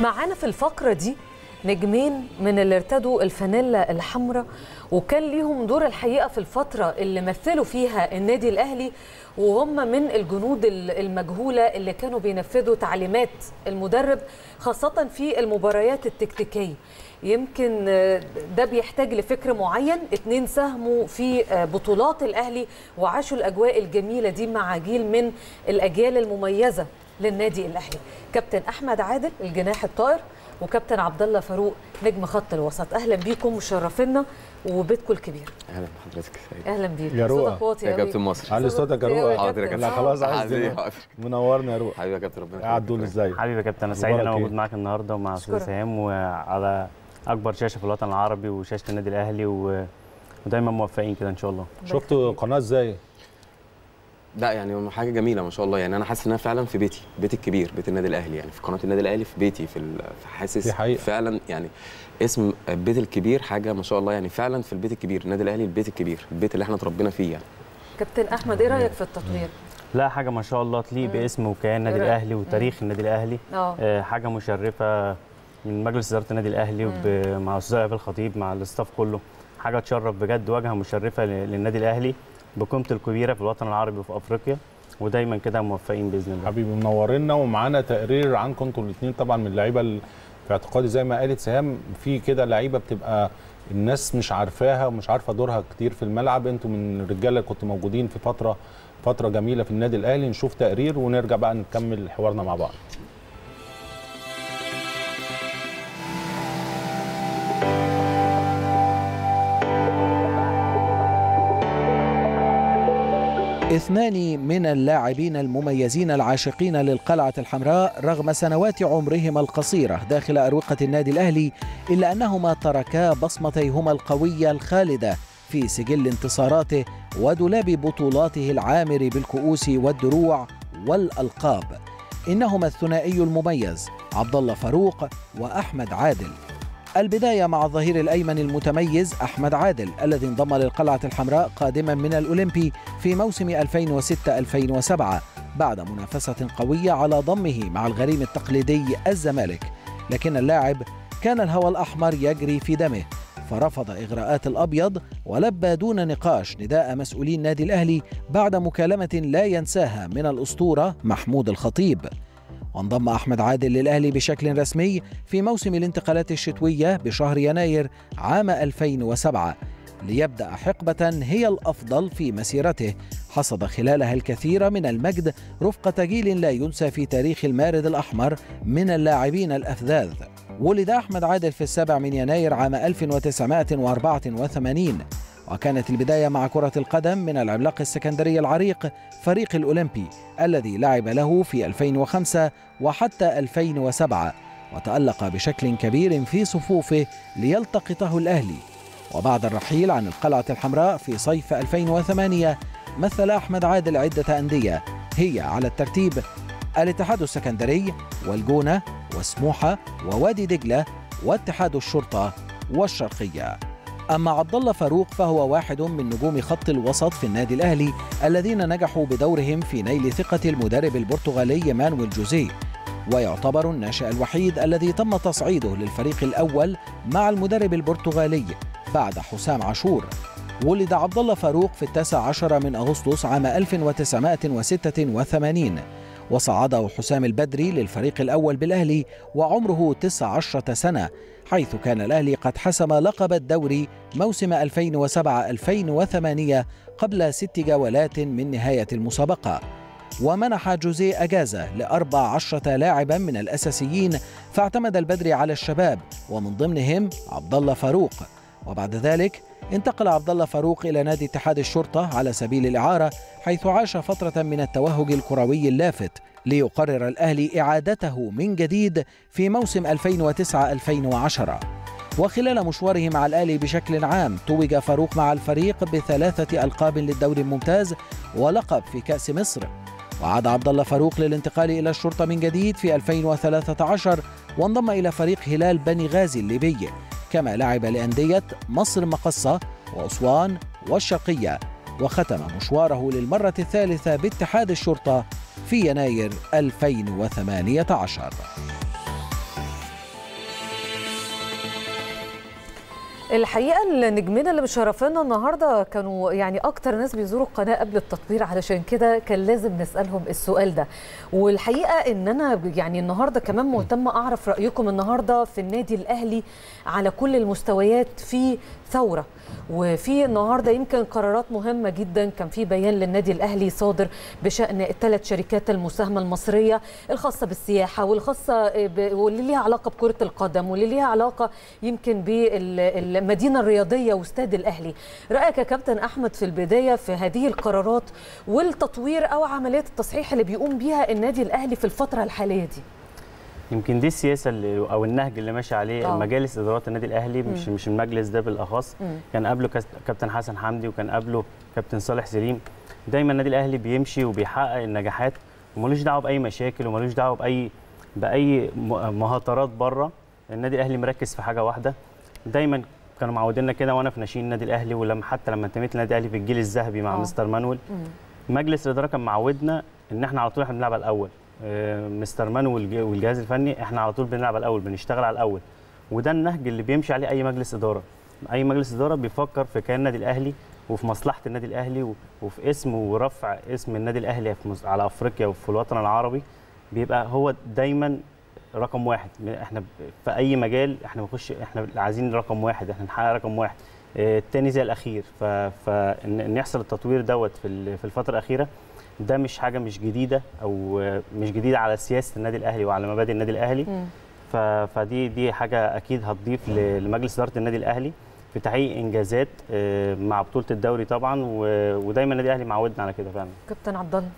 معانا في الفقرة دي نجمين من اللي ارتدوا الفانيلا الحمراء وكان ليهم دور الحقيقة في الفترة اللي مثلوا فيها النادي الأهلي وهم من الجنود المجهولة اللي كانوا بينفذوا تعليمات المدرب خاصة في المباريات التكتيكية يمكن ده بيحتاج لفكر معين اتنين ساهموا في بطولات الأهلي وعاشوا الأجواء الجميلة دي مع جيل من الأجيال المميزة للنادي الأهلي كابتن أحمد عادل الجناح الطائر وكابتن عبد الله فاروق نجم خط الوسط اهلا بيكم مشرفينا وبيتكم الكبير اهلا بحضرتك اهلا بيك يا روقة. صوتك واطي يا أوي. كابتن مصر علي صوتك يا روقة. حاضر يا كابتن. لا كابتن خلاص عايز حبيبي دلوقتي. حاضر. منورنا يا روقة حبيبي يا كابتن ربنا قاعد دول يخليك. ازاي حبيبي يا كابتن انا سعيد ان انا أخبارك موجود إيه؟ معاك النهارده ومع استاذ أشكرك. سهام وعلى اكبر شاشه في الوطن العربي وشاشه النادي الاهلي و... ودايما موفقين كده ان شاء الله شفت قناة ازاي لا يعني حاجه جميله ما شاء الله يعني انا حاسس ان انا فعلا في بيتي بيتي الكبير بيت النادي الاهلي يعني في قناه النادي الاهلي في بيتي في ال- في حاسس دي حقيقة. فعلا يعني اسم البيت الكبير حاجه ما شاء الله يعني فعلا في البيت الكبير النادي الاهلي البيت الكبير البيت اللي احنا اتربينا فيه يعني كابتن احمد ايه رايك في التطوير لا حاجه ما شاء الله تليق مم. باسم وكيان النادي إيه رأيك؟ الاهلي وتاريخ النادي الاهلي اه آه، حاجه مشرفه من مجلس اداره النادي الاهلي وب... مع استاذ ايهاب الخطيب مع الاستاف كله حاجه تشرف بجد واجهه مشرفه ل- للنادي الاهلي بقيمته الكبيره في الوطن العربي وفي افريقيا ودايما كده موفقين باذن الله حبيبي منورنا ومعانا تقرير عنكم انتوا الاثنين طبعا من اللعيبه ال- في اعتقادي زي ما قالت سهام في كده لعيبه بتبقى الناس مش عارفاها ومش عارفه دورها كتير في الملعب انتوا من الرجاله اللي كنتوا موجودين في فتره فتره جميله في النادي الاهلي نشوف تقرير ونرجع بقى نكمل حوارنا مع بعض اثنان من اللاعبين المميزين العاشقين للقلعة الحمراء رغم سنوات عمرهما القصيرة داخل أروقة النادي الأهلي إلا أنهما تركا بصمتيهما القوية الخالدة في سجل انتصاراته ودولاب بطولاته العامر بالكؤوس والدروع والألقاب إنهما الثنائي المميز عبد الله فاروق وأحمد عادل البداية مع الظهير الأيمن المتميز أحمد عادل الذي انضم للقلعة الحمراء قادما من الأولمبي في موسم 2006-2007 بعد منافسة قوية على ضمه مع الغريم التقليدي الزمالك لكن اللاعب كان الهوى الأحمر يجري في دمه فرفض إغراءات الأبيض ولبى دون نقاش نداء مسؤولي النادي الأهلي بعد مكالمة لا ينساها من الأسطورة محمود الخطيب وانضم أحمد عادل للأهلي بشكل رسمي في موسم الانتقالات الشتوية بشهر يناير عام 2007 ليبدأ حقبة هي الأفضل في مسيرته حصد خلالها الكثير من المجد رفقة جيل لا ينسى في تاريخ المارد الأحمر من اللاعبين الأفذاذ ولد أحمد عادل في السابع من يناير عام 1984 وكانت البداية مع كرة القدم من العملاق السكندري العريق فريق الأولمبي الذي لعب له في 2005 وحتى 2007 وتألق بشكل كبير في صفوفه ليلتقطه الأهلي وبعد الرحيل عن القلعة الحمراء في صيف 2008 مثل أحمد عادل عدة أندية هي على الترتيب الاتحاد السكندري والجونة وسموحة ووادي دجلة واتحاد الشرطة والشرقية أما عبد الله فاروق فهو واحد من نجوم خط الوسط في النادي الأهلي الذين نجحوا بدورهم في نيل ثقة المدرب البرتغالي مانويل جوزيه ويعتبر الناشئ الوحيد الذي تم تصعيده للفريق الأول مع المدرب البرتغالي بعد حسام عاشور ولد عبد الله فاروق في التاسع عشر من أغسطس عام 1986 وصعده حسام البدري للفريق الأول بالأهلي وعمره 19 سنة حيث كان الأهلي قد حسم لقب الدوري موسم 2007-2008 قبل ست جولات من نهاية المسابقة ومنح جوزيه أجازة لأربع عشرة لاعبا من الأساسيين فاعتمد البدري على الشباب ومن ضمنهم عبد الله فاروق وبعد ذلك انتقل عبد الله فاروق إلى نادي اتحاد الشرطة على سبيل الإعارة حيث عاش فترة من التوهج الكروي اللافت ليقرر الأهلي إعادته من جديد في موسم 2009-2010 وخلال مشواره مع الأهلي بشكل عام توج فاروق مع الفريق بثلاثة ألقاب للدوري الممتاز ولقب في كأس مصر وعاد عبد الله فاروق للانتقال إلى الشرطة من جديد في 2013 وانضم إلى فريق هلال بني غازي الليبي كما لعب لأندية مصر مقصة وأسوان والشرقية وختم مشواره للمرة الثالثة باتحاد الشرطة في يناير 2018 الحقيقه النجمين اللي مشرفينا النهارده كانوا يعني اكتر ناس بيزوروا القناه قبل التطوير علشان كده كان لازم نسالهم السؤال ده والحقيقه ان انا يعني النهارده كمان مهتمه اعرف رايكم النهارده في النادي الاهلي على كل المستويات في ثوره وفي النهارده يمكن قرارات مهمه جدا كان في بيان للنادي الاهلي صادر بشان الثلاث شركات المساهمه المصريه الخاصه بالسياحه والخاصه ب... واللي ليها علاقه بكره القدم واللي ليها علاقه يمكن بالمدينه الرياضيه واستاد الاهلي رايك يا كابتن احمد في البدايه في هذه القرارات والتطوير او عمليه التصحيح اللي بيقوم بيها النادي الاهلي في الفتره الحاليه دي يمكن دي السياسه اللي او النهج اللي ماشي عليه آه. مجالس ادارات النادي الاهلي مش مم. مش المجلس ده بالاخص مم. كان قبله كاس- كابتن حسن حمدي وكان قبله كابتن صالح سليم دايما النادي الاهلي بيمشي وبيحقق النجاحات وملوش دعوه باي مشاكل وملوش دعوه باي باي م- مهاترات بره النادي الاهلي مركز في حاجه واحده دايما كانوا معودينا كده وانا في ناشئين النادي الاهلي ولما حتى لما انتميت للنادي الاهلي في الجيل الذهبي مع آه. مستر مانويل مم. مجلس الاداره كان معودنا ان احنا على طول احنا بنلعب على الاول آه، مستر مان والج- والجهاز الفني احنا على طول بنلعب على الاول بنشتغل على الاول وده النهج اللي بيمشي عليه اي مجلس اداره اي مجلس اداره بيفكر في كيان النادي الاهلي وفي مصلحه النادي الاهلي و- وفي اسم ورفع اسم النادي الاهلي في مص- على افريقيا وفي الوطن العربي بيبقى هو دايما رقم واحد احنا ب- في اي مجال احنا بنخش احنا عايزين رقم واحد احنا نحقق رقم واحد آه، التاني زي الاخير ف- فان إن يحصل التطوير دوت في ال- في الفتره الاخيره ده مش حاجه مش جديده او آه، مش جديده على سياسه النادي الاهلي وعلى مبادئ النادي الاهلي مم. ف- فدي دي حاجه اكيد هتضيف ل- لمجلس اداره النادي الاهلي في تحقيق انجازات آه، مع بطوله الدوري طبعا و- ودايما النادي الاهلي معودنا على كده فعلا كابتن عبد الله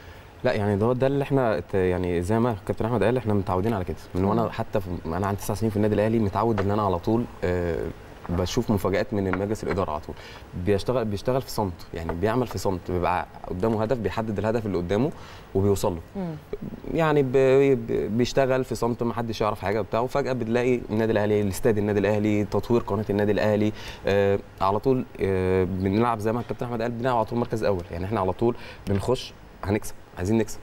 لا يعني ده ده اللي احنا ت- يعني زي ما كابتن احمد قال احنا متعودين على كده من وانا حتى في انا عندي تسع سنين في النادي الاهلي متعود ان انا على طول آه، بشوف مفاجآت من مجلس الاداره على طول بيشتغل بيشتغل في صمت يعني بيعمل في صمت بيبقى قدامه هدف بيحدد الهدف اللي قدامه وبيوصل له مم. يعني بي- بي- بيشتغل في صمت ما حدش يعرف حاجه بتاعه وفجاه بتلاقي النادي الاهلي الاستاد النادي الاهلي تطوير قناه النادي الاهلي آه على طول آه بنلعب زي ما الكابتن احمد قال بنلعب على طول مركز اول يعني احنا على طول بنخش هنكسب عايزين نكسب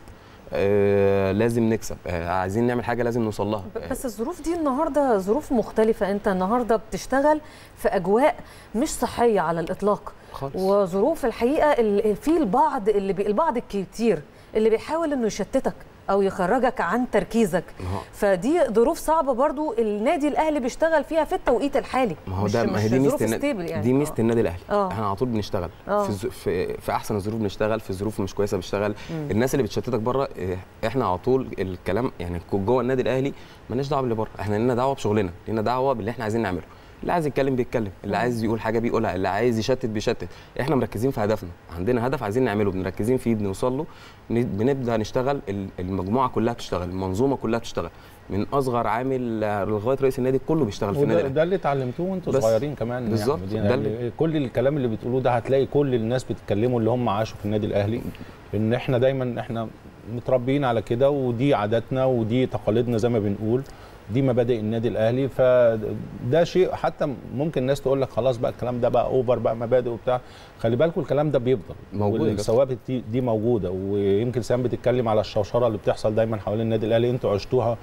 آه لازم نكسب آه عايزين نعمل حاجه لازم نوصل لها ب- بس الظروف دي النهارده ظروف مختلفة أنت النهارده بتشتغل في أجواء مش صحية على الإطلاق خالص وظروف الحقيقة ال- في البعض اللي بي البعض الكتير اللي بيحاول إنه يشتتك أو يخرجك عن تركيزك ما هو فدي ظروف صعبة برضو النادي الأهلي بيشتغل فيها في التوقيت الحالي ما هو مش- ده ما هي مش دي ميزه ظروف النادي ستيبل يعني دي ميزه آه. النادي الاهلي آه. احنا على طول بنشتغل آه. في, الز- في في احسن الظروف بنشتغل في ظروف مش كويسه بنشتغل الناس اللي بتشتتك بره إيه، احنا على طول الكلام يعني جوه النادي الاهلي مالناش دعوه باللي بره احنا لنا دعوه بشغلنا لنا دعوه باللي احنا عايزين نعمله اللي عايز يتكلم بيتكلم اللي عايز يقول حاجه بيقولها اللي عايز يشتت بيشتت احنا مركزين في هدفنا عندنا هدف عايزين نعمله بنركزين فيه بنوصل له ن- بنبدا نشتغل ال- المجموعه كلها بتشتغل المنظومه كلها بتشتغل من اصغر عامل لغايه رئيس النادي كله بيشتغل في النادي وده الأهلي. ده اللي اتعلمتوه وانتوا بس صغيرين كمان بالظبط، يعني ده ده اللي- كل الكلام اللي بتقولوه ده هتلاقي كل الناس بتتكلموا اللي هم عاشوا في النادي الاهلي ان احنا دايما احنا متربيين على كده ودي عاداتنا ودي تقاليدنا زي ما بنقول دي مبادئ النادي الاهلي فده شيء حتى ممكن الناس تقول لك خلاص بقى الكلام ده بقى اوفر بقى مبادئ وبتاع خلي بالكم الكلام ده بيفضل موجود يا كابتن. والثوابت دي, دي موجوده ويمكن سام بتتكلم على الشوشره اللي بتحصل دايما حوالين النادي الاهلي انتوا عشتوها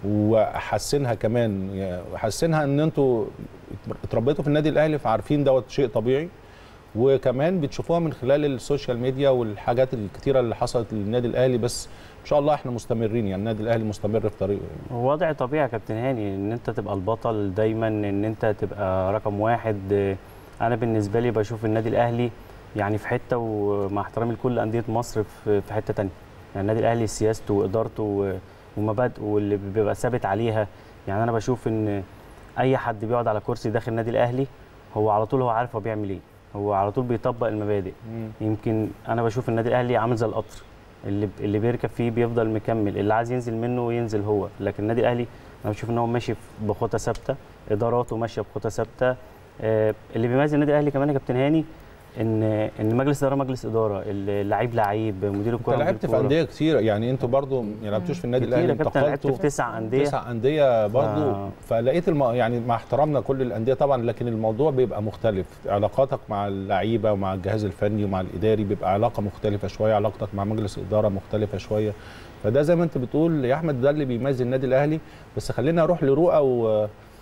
وحسنها كمان يعني حسنها ان انتوا اتربيتوا في النادي الاهلي فعارفين دوت شيء طبيعي وكمان بتشوفوها من خلال السوشيال ميديا والحاجات الكتيره اللي حصلت للنادي الاهلي بس ان شاء الله احنا مستمرين يعني النادي الاهلي مستمر في طريقه هو وضع طبيعي يا كابتن هاني ان انت تبقى البطل دايما ان انت تبقى رقم واحد انا بالنسبه لي بشوف النادي الاهلي يعني في حته ومع احترامي لكل انديه مصر في في حته تانية يعني النادي الاهلي سياسته وادارته و- ومبادئه واللي بيبقى ثابت عليها يعني انا بشوف ان اي حد بيقعد على كرسي داخل النادي الاهلي هو على طول هو عارف هو بيعمل ايه هو على طول بيطبق المبادئ يمكن انا بشوف النادي الاهلي عامل زي القطر اللي اللي بيركب فيه بيفضل مكمل اللي عايز ينزل منه ينزل هو لكن النادي الاهلي انا بشوف ان هو ماشي بخطى ثابته اداراته ماشيه بخطى ثابته آه، اللي بيميز النادي الاهلي كمان يا كابتن هاني ان ان مجلس اداره مجلس اداره اللعيب لعيب مدير الكوره انت مدير لعبت في الكورة. انديه كتير يعني انتوا برضو ما لعبتوش في النادي كتير الاهلي يا كابتن لعبت انتقلتوا في تسع انديه تسع انديه برضو آه. فلقيت الم... يعني مع احترامنا كل الانديه طبعا لكن الموضوع بيبقى مختلف علاقاتك مع اللعيبه ومع الجهاز الفني ومع الاداري بيبقى علاقه مختلفه شويه علاقتك مع مجلس الاداره مختلفه شويه فده زي ما انت بتقول يا احمد ده اللي بيميز النادي الاهلي بس خلينا اروح لرؤى و...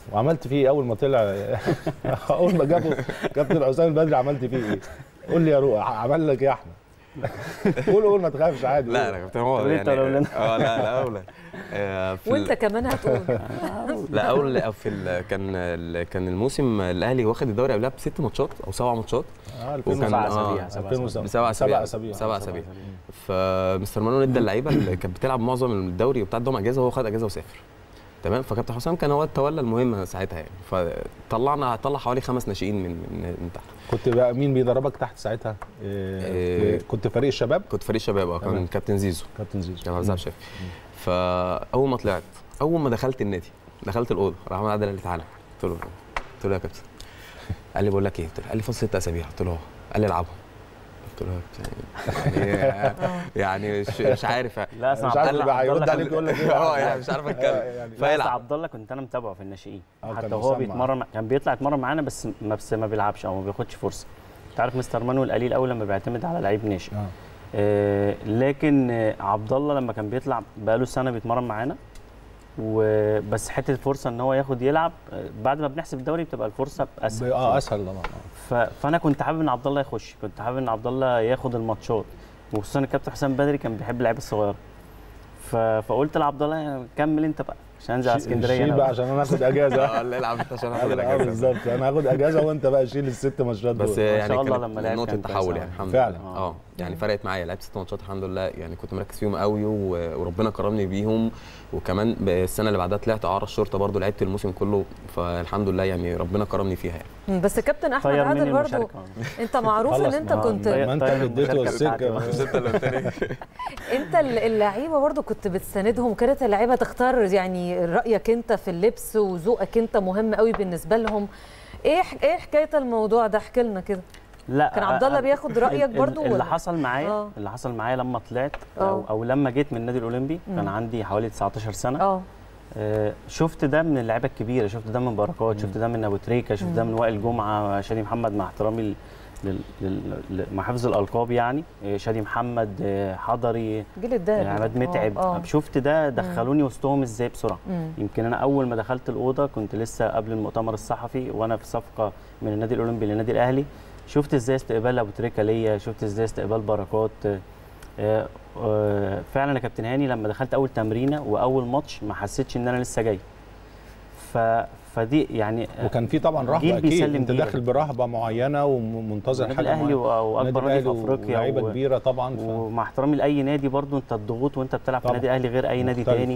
وعملت فيه إيه اول ما طلع اول ما جابوا كابتن حسام البدري عملت فيه ايه قول لي يا روح عمل لك ايه يا احمد قول قول ما تخافش عادي لا لا كابتن هو طب انت يعني لو لنا. اه لا لا اولى آه، في وانت ال- كمان هتقول لا اول في ال- كان ال- كان الموسم الاهلي واخد الدوري قبلها بست ماتشات او سبع ماتشات اه وكان- سبع آه، اسابيع سبع اسابيع بسبع اسابيع سبع اسابيع سبع اسابيع فمستر مانويل ادى اللعيبه اللي كانت بتلعب معظم الدوري وبتاع ادهم اجازه وهو خد اجازه وسافر تمام فكابتن حسام كان هو التولى المهمه ساعتها يعني فطلعنا طلع حوالي خمس ناشئين من من من تحت كنت بقى مين بيدربك تحت ساعتها؟ إيه إيه. كنت فريق الشباب كنت فريق شباب اه تمام. كان كابتن زيزو كابتن زيزو كان عبد شافي فاول ما طلعت اول ما دخلت النادي دخلت الاوضه راح محمد عادل قال لي تعالى قلت له قلت له يا كابتن قال لي بقول لك ايه قلت له قال لي فاضل ست اسابيع قلت له اه قال لي العبهم قلت له يعني يعني مش, مش عارف لا اصل مش عبد عارف الله بقى عبد هيرد الله عليك يقول لك ايه اه يعني مش عارف آه، اتكلم يعني لا، أصل فيلعب عبد الله كنت انا متابعه في الناشئين آه، حتى كان هو مسمع. بيتمرن كان بيطلع يتمرن معانا بس ما بس ما بيلعبش او ما بياخدش فرصه انت عارف مستر مانويل قليل قوي لما بيعتمد على لعيب ناشئ آه. آه، لكن آه، عبد الله لما كان بيطلع بقاله سنه بيتمرن معانا وبس حته الفرصه ان هو ياخد يلعب آه، بعد ما بنحسب الدوري بتبقى الفرصه اسهل اه اسهل طبعا ف... فانا كنت حابب ان عبد الله يخش كنت حابب ان عبد الله ياخد الماتشات وخصوصا الكابتن حسام بدري كان بيحب اللعيبه الصغيره ف... فقلت لعبد الله كمل انت بقى عشان انزل على اسكندريه شيل أنا بقى عشان انا اخد اجازه اه لا العب انت عشان اخد اه الاجازه بالظبط انا هاخد اجازه وانت بقى شيل الست ماتشات بس دول يعني شاء الله كانت لما لعب نقطه كان كويس تحول أوي. يعني الحمد فعلا. لله اه يعني فرقت معايا لعبت ست ماتشات الحمد لله يعني كنت مركز فيهم قوي و- وربنا كرمني بيهم وكمان السنه اللي بعدها طلعت اعاره الشرطه برضو لعبت الموسم كله فالحمد لله يعني ربنا كرمني فيها يعني بس كابتن احمد طير مني عادل برضو المشاركة. انت معروف ان خلص انت ما- كنت طيب. ما انت طيب اللي اديته المشاركة بتاعتي السكه انت ال- اللعيبه برضو كنت بتساندهم كانت اللعيبه تختار يعني رايك انت في اللبس وذوقك انت مهم قوي بالنسبه لهم ايه ح- ايه حكايه الموضوع ده احكي لنا كده لا كان عبد الله أ- بياخد رأيك ال- برضو اللي ولا؟ حصل معايا آه. اللي حصل معايا لما طلعت آه. او, أو لما جيت من النادي الاولمبي مم. كان عندي حوالي 19 سنه اه آه، شفت ده من اللعيبه الكبيره شفت ده من بركات شفت ده من ابو تريكه شفت ده من وائل جمعه شادي محمد مع احترامي ل- لل- لل- ل- مع حفظ الالقاب يعني آه، شادي محمد آه، حضري جيل الدهب آه، عماد آه، متعب اه شفت ده دخلوني وسطهم ازاي بسرعه مم. يمكن انا اول ما دخلت الاوضه كنت لسه قبل المؤتمر الصحفي وانا في صفقه من النادي الاولمبي للنادي الاهلي شفت ازاي استقبال ابو تريكه ليا شفت ازاي استقبال بركات آه، آه، فعلا يا كابتن هاني لما دخلت اول تمرينه واول ماتش ما حسيتش ان انا لسه جاي ف فدي يعني آه، وكان في طبعا رهبه جيل اكيد بيسلم انت جيل. داخل برهبه معينه ومنتظر النادي حاجه الاهلي معينة. و- واكبر النادي نادي في الأهلي افريقيا ولاعيبه و- كبيره طبعا ف... ومع احترامي لاي نادي برضو انت الضغوط وانت بتلعب في طبعا. النادي الاهلي غير اي نادي مختلف. تاني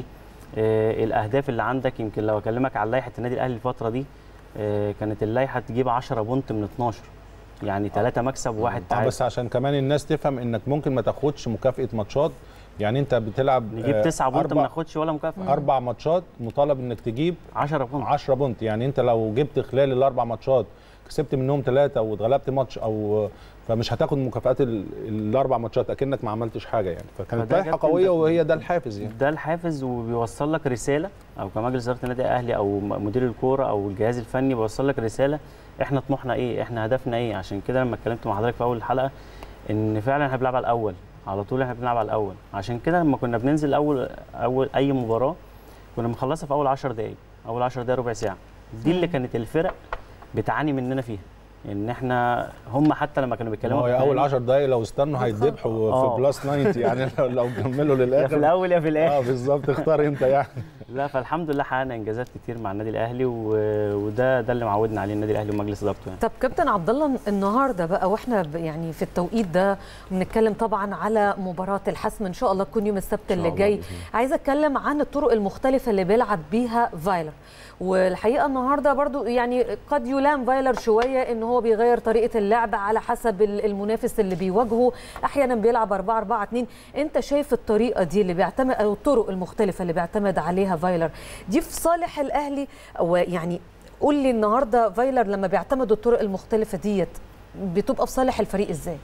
آه الاهداف اللي عندك يمكن لو اكلمك عن لائحه النادي الاهلي الفتره دي آه كانت اللائحه تجيب 10 بونت من 12 يعني ثلاثة مكسب وواحد آه تعادل بس عشان كمان الناس تفهم انك ممكن ما تاخدش مكافاه ماتشات يعني انت بتلعب نجيب آه، 9 بونت ما أربع- ناخدش ولا مكافاه اربع ماتشات مطالب انك تجيب 10 بونت 10 بونت يعني انت لو جبت خلال الاربع ماتشات كسبت منهم ثلاثه واتغلبت ماتش او فمش هتاخد مكافآت ال- الاربع ماتشات اكنك ما عملتش حاجه يعني فكانت فده لائحه كابتن قويه ده- وهي ده الحافز يعني ده الحافز وبيوصل لك رساله او كمجلس اداره النادي الاهلي او م- مدير الكوره او الجهاز الفني بيوصل لك رساله احنا طموحنا ايه احنا هدفنا ايه عشان كده لما اتكلمت مع حضرتك في اول الحلقه ان فعلا احنا بنلعب على الاول على طول احنا بنلعب على الاول عشان كده لما كنا بننزل اول اول اي مباراه كنا بنخلصها في اول 10 دقائق اول 10 دقائق ربع ساعه دي اللي كانت الفرق بتعاني مننا فيها ان احنا هم حتى لما كانوا ما بيتكلموا هو في اول الأهلي، 10 دقايق لو استنوا هيتذبحوا آه. في بلس 90 يعني لو, لو كملوا يا في للاخر الاول يا في الاخر اه بالظبط اختار انت يعني لا فالحمد لله حققنا انجازات كتير مع النادي الاهلي و... وده ده اللي معودنا عليه النادي الاهلي ومجلس ادارته يعني طب كابتن عبد الله النهارده بقى واحنا ب- يعني في التوقيت ده بنتكلم طبعا على مباراه الحسم ان شاء الله تكون يوم السبت اللي الله جاي بإذن الله. عايزه اتكلم عن الطرق المختلفه اللي بيلعب بيها فايلر والحقيقه النهارده برضو يعني قد يلام فايلر شويه ان هو بيغير طريقه اللعب على حسب ال- المنافس اللي بيواجهه احيانا بيلعب 4 4 2 انت شايف الطريقه دي اللي بيعتمد او الطرق المختلفه اللي بيعتمد عليها فايلر دي في صالح الاهلي او يعني قول لي النهارده فايلر لما بيعتمد الطرق المختلفه ديت بتبقى في صالح الفريق ازاي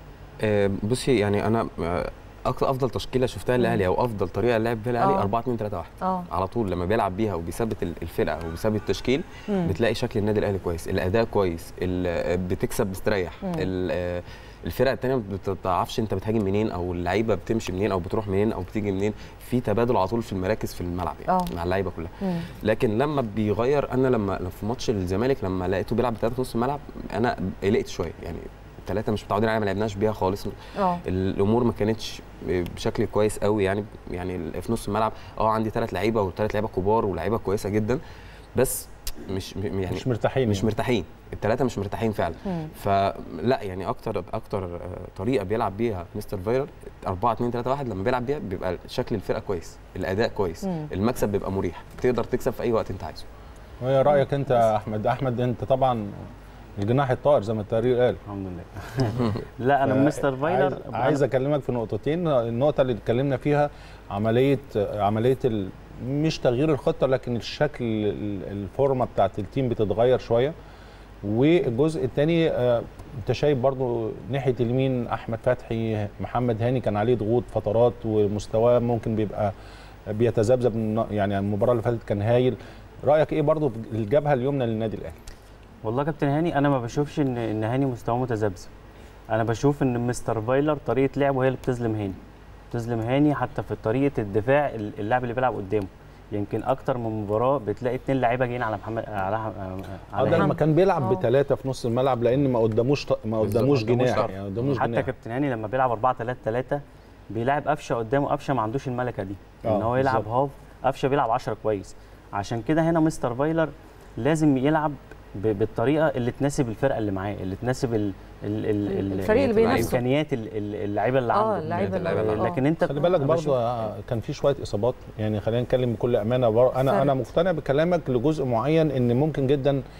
آه، بصي يعني انا آه، اكتر افضل تشكيله شفتها الاهلي او افضل طريقه لعب بيها الاهلي آه. 4 2 3 1 اه على طول لما بيلعب بيها وبيثبت ال- الفرقه وبيثبت التشكيل مم. بتلاقي شكل النادي الاهلي كويس الاداء كويس ال- بتكسب مستريح مم. ال- آه، الفرقه الثانيه ما بتعرفش انت بتهاجم منين او اللعيبه بتمشي منين او بتروح منين او بتيجي منين في تبادل على طول في المراكز في الملعب يعني آه. مع اللعيبه كلها مم. لكن لما بيغير انا لما في ماتش الزمالك لما لقيته بيلعب بثلاثه في نص الملعب انا قلقت شويه يعني ثلاثه مش متعودين عليها ما لعبناش بيها خالص اه الامور ما كانتش بشكل كويس قوي يعني يعني في نص الملعب اه عندي ثلاث لعيبه وثلاث لعيبه كبار ولاعيبه كويسه جدا بس مش م- يعني مش مرتاحين مش يعني. مرتاحين الثلاثه مش مرتاحين فعلا مم. فلا يعني اكتر اكتر آه، طريقه بيلعب بيها مستر فايلر 4 2 3 1 لما بيلعب بيها بيبقى شكل الفرقه كويس الاداء كويس مم. المكسب بيبقى مريح تقدر تكسب في اي وقت انت عايزه وهي رايك انت يا احمد احمد انت طبعا الجناح الطائر زي ما التقرير قال الحمد لله لا انا مستر فايلر عايز, عايز اكلمك في نقطتين النقطه اللي اتكلمنا فيها عمليه عمليه ال مش تغيير الخطه لكن الشكل ال- الفورمه بتاعت التيم بتتغير شويه والجزء الثاني انت شايف برضو ناحيه اليمين احمد فتحي محمد هاني كان عليه ضغوط فترات ومستواه ممكن بيبقى بيتذبذب من- يعني المباراه اللي فاتت كان هايل رايك ايه برضو في الجبهه اليمنى للنادي الاهلي والله يا كابتن هاني انا ما بشوفش ان ان هاني مستواه متذبذب انا بشوف ان مستر فايلر طريقه لعبه هي اللي بتظلم هاني بتظلم هاني حتى في طريقه الدفاع اللاعب اللي بيلعب قدامه يمكن اكتر من مباراه بتلاقي اتنين لعيبه جايين على محمد على اه على ده هاني لما كان بيلعب آه. بثلاثه في نص الملعب لان ما قداموش ط- ما بالظبط، قداموش ما قداموش جناح طرف. يعني ما قداموش حتى جناح كابتن هاني لما بيلعب 4 3 3 بيلعب قفشه قدامه قفشه ما عندوش الملكه دي ان آه، هو يلعب بالظبط. هاف قفشه بيلعب 10 كويس عشان كده هنا مستر فايلر لازم يلعب ب- بالطريقه اللي تناسب الفرقه اللي معاه اللي تناسب ال ال ال ال الفريق اللي بينافسه. امكانيات ال- ال- اللعيبه اللي اه عنده اللعيبه اللعيبة اللي اللي- عنده. لكن انت خلي بالك أنا برضه بشوف- آه، كان في شويه اصابات يعني خلينا نتكلم بكل امانه بر... انا فرق. انا مقتنع بكلامك لجزء معين ان ممكن جدا م-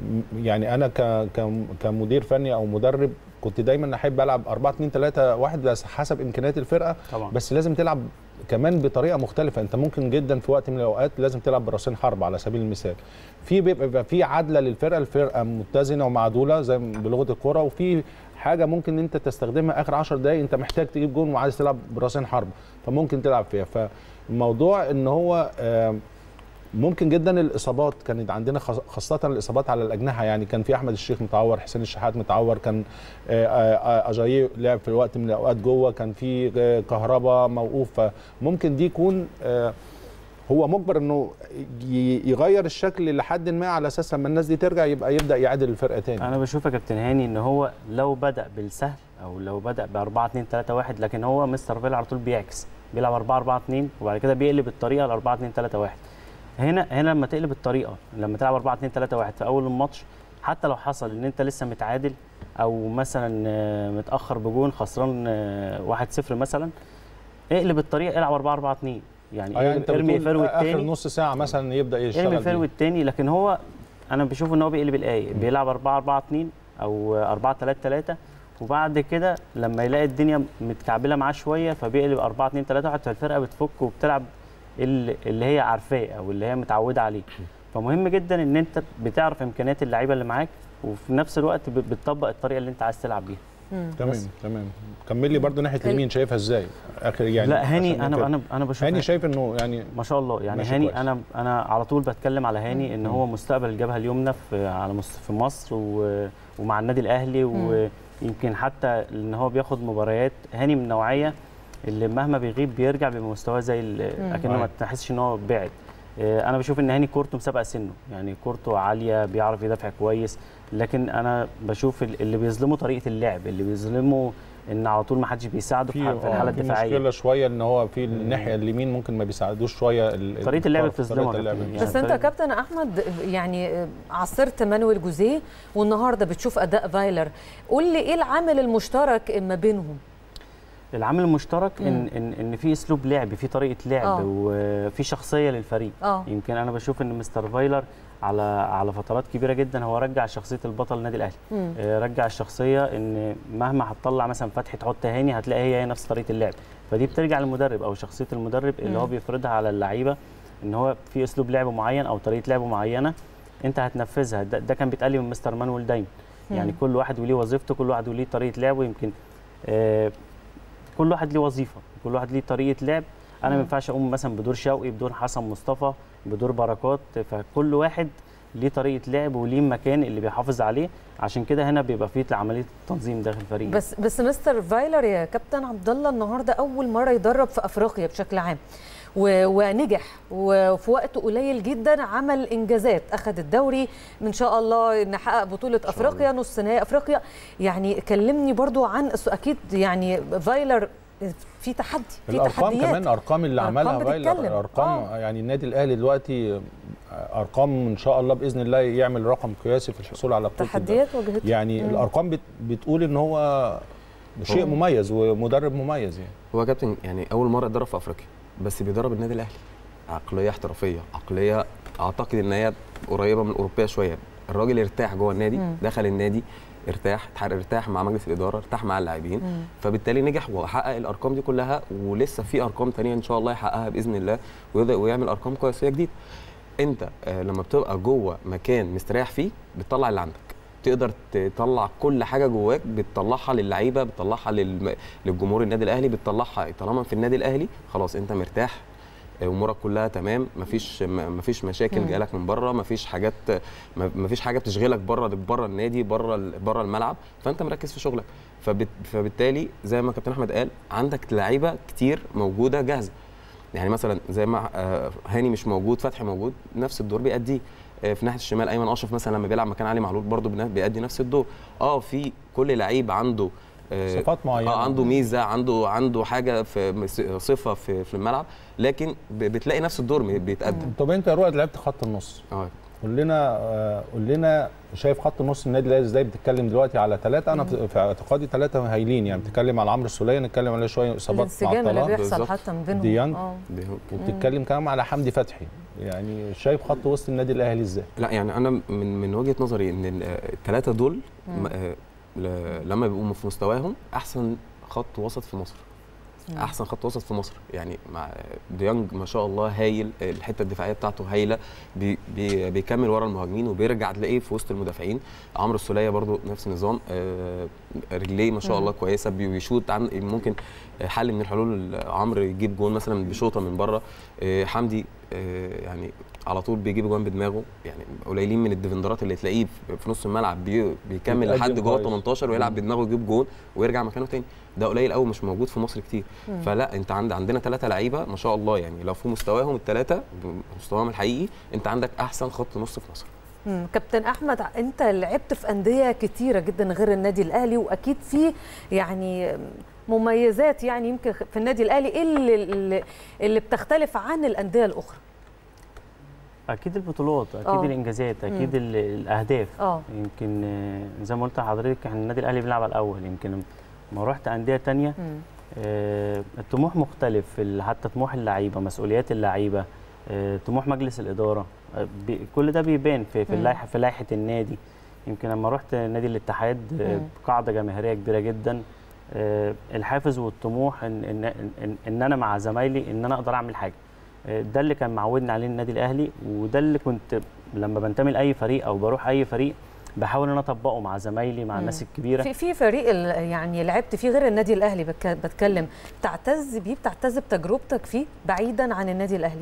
يعني انا ك... ك... كمدير فني او مدرب كنت دايما احب العب 4 2 3 1 بس حسب امكانيات الفرقه طبعا بس لازم تلعب كمان بطريقه مختلفه انت ممكن جدا في وقت من الاوقات لازم تلعب براسين حرب على سبيل المثال في بيبقى بيبقى في عدله للفرقه الفرقه متزنه ومعدوله زي ما بلغه الكوره وفي حاجه ممكن انت تستخدمها اخر 10 دقائق انت محتاج تجيب جون وعايز تلعب براسين حرب فممكن تلعب فيها فالموضوع ان هو آم، ممكن جدا الاصابات كانت عندنا خاص- خاصه الاصابات على الاجنحه يعني كان في احمد الشيخ متعور حسين الشحات متعور كان آه، آه، اجاييه لعب في وقت من الاوقات جوه كان في آه، كهربا موقوف فممكن دي يكون آه، هو مجبر انه ي- يغير الشكل لحد ما على اساس لما الناس دي ترجع يبقى يبدا يعادل الفرقه تاني انا بشوف يا كابتن هاني ان هو لو بدا بالسهل او لو بدا ب 4 2 3 1 لكن هو مستر فيل على طول بيعكس بيلعب 4 4 2 وبعد كده بيقلب الطريقه ل 4 2 3 1 هنا هنا لما تقلب الطريقه لما تلعب 4 2 3 1 في اول الماتش حتى لو حصل ان انت لسه متعادل او مثلا آه، متاخر بجون خسران آه، 1-0 مثلا اقلب الطريقه العب 4 4 2 يعني آه، يعني انت ارمي بتقول الفرو اخر الثاني نص ساعه مثلا يبدا ارمي يشتغل الفرو بيه. الثاني لكن هو انا بشوف ان هو بيقلب الايه بيلعب 4 4 2 او 4 3 3 وبعد كده لما يلاقي الدنيا متكعبله معاه شويه فبيقلب 4 2 3 1 فالفرقه بتفك وبتلعب اللي اللي هي عارفاه او اللي هي متعوده عليه فمهم جدا ان انت بتعرف امكانيات اللعيبه اللي معاك وفي نفس الوقت ب- بتطبق الطريقه اللي انت عايز تلعب بيها مم. تمام بس. تمام كمل لي برضو ناحيه ال- اليمين شايفها ازاي اخر يعني لا عشان هاني كده. انا انا انا بشوف هاني شايف انه يعني ما شاء الله يعني ماشي هاني كويس. انا انا على طول بتكلم على هاني ان هو مستقبل الجبهه اليمنى في على مس- في مصر و- ومع النادي الاهلي ويمكن حتى ان هو بياخد مباريات هاني من النوعيه اللي مهما بيغيب بيرجع بمستواه زي ال- اكنه ما صحيح. تحسش ان هو بعد آه، انا بشوف ان هاني كورته مسابقه سنه يعني كورته عاليه بيعرف يدافع كويس لكن انا بشوف ال- اللي بيظلمه طريقه اللعب اللي بيظلمه ان على طول ما حدش بيساعده في, في في الحاله في الدفاعيه مشكله شويه ان هو في الناحيه اليمين ممكن ما بيساعدوش شويه ال- طريقة اللعب الطرف، بتظلمه طريقة يا اللعب كابتن. بتظلمه. بس انت يا كابتن احمد يعني عصرت مانويل جوزيه والنهارده بتشوف اداء فايلر قول لي ايه العامل المشترك ما بينهم العامل المشترك مم. ان ان ان في اسلوب لعب في طريقه لعب آه. وفي شخصيه للفريق اه يمكن انا بشوف ان مستر فايلر على على فترات كبيره جدا هو رجع شخصيه البطل النادي الاهلي مم. آه، رجع الشخصيه ان مهما هتطلع مثلا فتحي تحط هاني هتلاقي هي هي نفس طريقه اللعب فدي بترجع للمدرب او شخصيه المدرب اللي هو مم. بيفرضها على اللعيبه ان هو في اسلوب لعب معين او طريقه لعب معينه انت هتنفذها ده, ده كان بيتقال لي من مستر مانويل دايما يعني مم. كل واحد وليه وظيفته كل واحد وليه طريقه لعبه يمكن آه، كل واحد ليه وظيفه كل واحد ليه طريقه لعب انا ما مم. ينفعش اقوم مثلا بدور شوقي بدور حسن مصطفى بدور بركات فكل واحد ليه طريقه لعب وليه مكان اللي بيحافظ عليه عشان كده هنا بيبقى فيه عمليه تنظيم داخل الفريق بس بس مستر فايلر يا كابتن عبد الله النهارده اول مره يدرب في افريقيا بشكل عام و- ونجح وفي وقت قليل جدا عمل انجازات اخذ الدوري ان شاء الله نحقق بطوله افريقيا نص نهائي افريقيا يعني كلمني برضو عن اكيد يعني فايلر في تحدي في الارقام تحديات كمان ارقام اللي أرقام عملها فايلر بتتكلم. ارقام آه. يعني النادي الاهلي دلوقتي ارقام ان شاء الله باذن الله يعمل رقم قياسي في الحصول على بطوله الدوري. تحديات واجهته يعني مم. الارقام بت بتقول ان هو شيء هو- مميز ومدرب مميز يعني هو يا كابتن يعني اول مره اتدرب في افريقيا بس بيدرب النادي الاهلي عقليه احترافيه عقليه اعتقد ان هي قريبه من الاوروبيه شويه الراجل ارتاح جوه النادي مم. دخل النادي ارتاح ارتاح مع مجلس الاداره ارتاح مع اللاعبين مم. فبالتالي نجح وحقق الارقام دي كلها ولسه في ارقام تانية ان شاء الله يحققها باذن الله ويقدر- ويعمل ارقام قياسيه جديده انت آه، لما بتبقى جوه مكان مستريح فيه بتطلع اللي عندك تقدر تطلع كل حاجه جواك بتطلعها للعيبه بتطلعها للم... للجمهور النادي الاهلي بتطلعها طالما في النادي الاهلي خلاص انت مرتاح امورك كلها تمام مفيش م- مفيش مشاكل مم. جالك من بره مفيش حاجات م- مفيش حاجه بتشغلك بره بره النادي بره ال- بره الملعب فانت مركز في شغلك فبت... فبالتالي زي ما كابتن احمد قال عندك لعيبه كتير موجوده جاهزه يعني مثلا زي ما آه، هاني مش موجود فتحي موجود نفس الدور بيأديه آه، في ناحيه الشمال ايمن اشرف مثلا لما بيلعب مكان علي معلول برضه بنا- بيأدي نفس الدور اه في كل لعيب عنده آه، صفات معينه اه عنده ميزه عنده عنده حاجه في مس- صفه في في الملعب لكن ب- بتلاقي نفس الدور بيتقدم طب انت يا رؤى لعبت خط النص اه قول لنا آه، قول لنا شايف خط نص النادي الاهلي ازاي بتتكلم دلوقتي على ثلاثه انا في في اعتقادي ثلاثه هايلين يعني بتتكلم على عمرو السوليه نتكلم عليه شويه اصابات الانسجام اللي معطله بيحصل بالظبط. حتى ما بينهم ديانج. آه. دي- وبتتكلم كمان على حمدي فتحي يعني شايف خط وسط النادي الاهلي ازاي لا يعني انا من من وجهه نظري ان ال- الثلاثه دول م- آه، ل- لما بيبقوا في مستواهم احسن خط وسط في مصر مم. احسن خط وسط في مصر يعني مع ديانج ما شاء الله هايل الحته الدفاعيه بتاعته هايله بي بي بيكمل ورا المهاجمين وبيرجع تلاقيه في وسط المدافعين عمرو السوليه برضو نفس النظام آه، رجليه ما شاء مم. الله كويسه بي- بيشوط عن ممكن حل من الحلول عمرو يجيب جون مثلا بشوطه من بره آه، حمدي آه، يعني على طول بيجيب جوان بدماغه يعني قليلين من الديفندرات اللي تلاقيه في- في نص الملعب بي بيكمل بيتقدم لحد جوه كويس. 18 ويلعب بدماغه يجيب جون ويرجع مكانه تاني ده قليل قوي مش موجود في مصر كتير مم. فلا انت عند عندنا ثلاثه لعيبه ما شاء الله يعني لو في مستواهم الثلاثه مستواهم الحقيقي انت عندك احسن خط نص في مصر مم. كابتن احمد انت لعبت في انديه كتيره جدا غير النادي الاهلي واكيد في يعني مميزات يعني يمكن في النادي الاهلي ايه اللي, اللي, اللي بتختلف عن الانديه الاخرى اكيد البطولات اكيد آه. الانجازات اكيد ال- الاهداف اه يمكن آه، زي ما قلت لحضرتك احنا النادي الاهلي بيلعب على الاول يمكن لما رحت انديه تانية مم. آه، الطموح مختلف ال- حتى طموح اللعيبه مسؤوليات اللعيبه آه، طموح مجلس الاداره آه، بي- كل ده بيبان في في مم. اللائحه في لائحه النادي يمكن لما رحت نادي الاتحاد آه، مم. قاعده جماهيريه كبيره جدا آه، الحافز والطموح ان ان ان, إن انا مع زمايلي ان انا اقدر اعمل حاجه آه، ده اللي كان معودني عليه النادي الاهلي وده اللي كنت لما بنتمي لاي فريق او بروح اي فريق بحاول ان انا اطبقه مع زمايلي مع مم. الناس الكبيره في في فريق ال- يعني لعبت فيه غير النادي الاهلي بك- بتكلم تعتز بيه بتعتز بتجربتك فيه بعيدا عن النادي الاهلي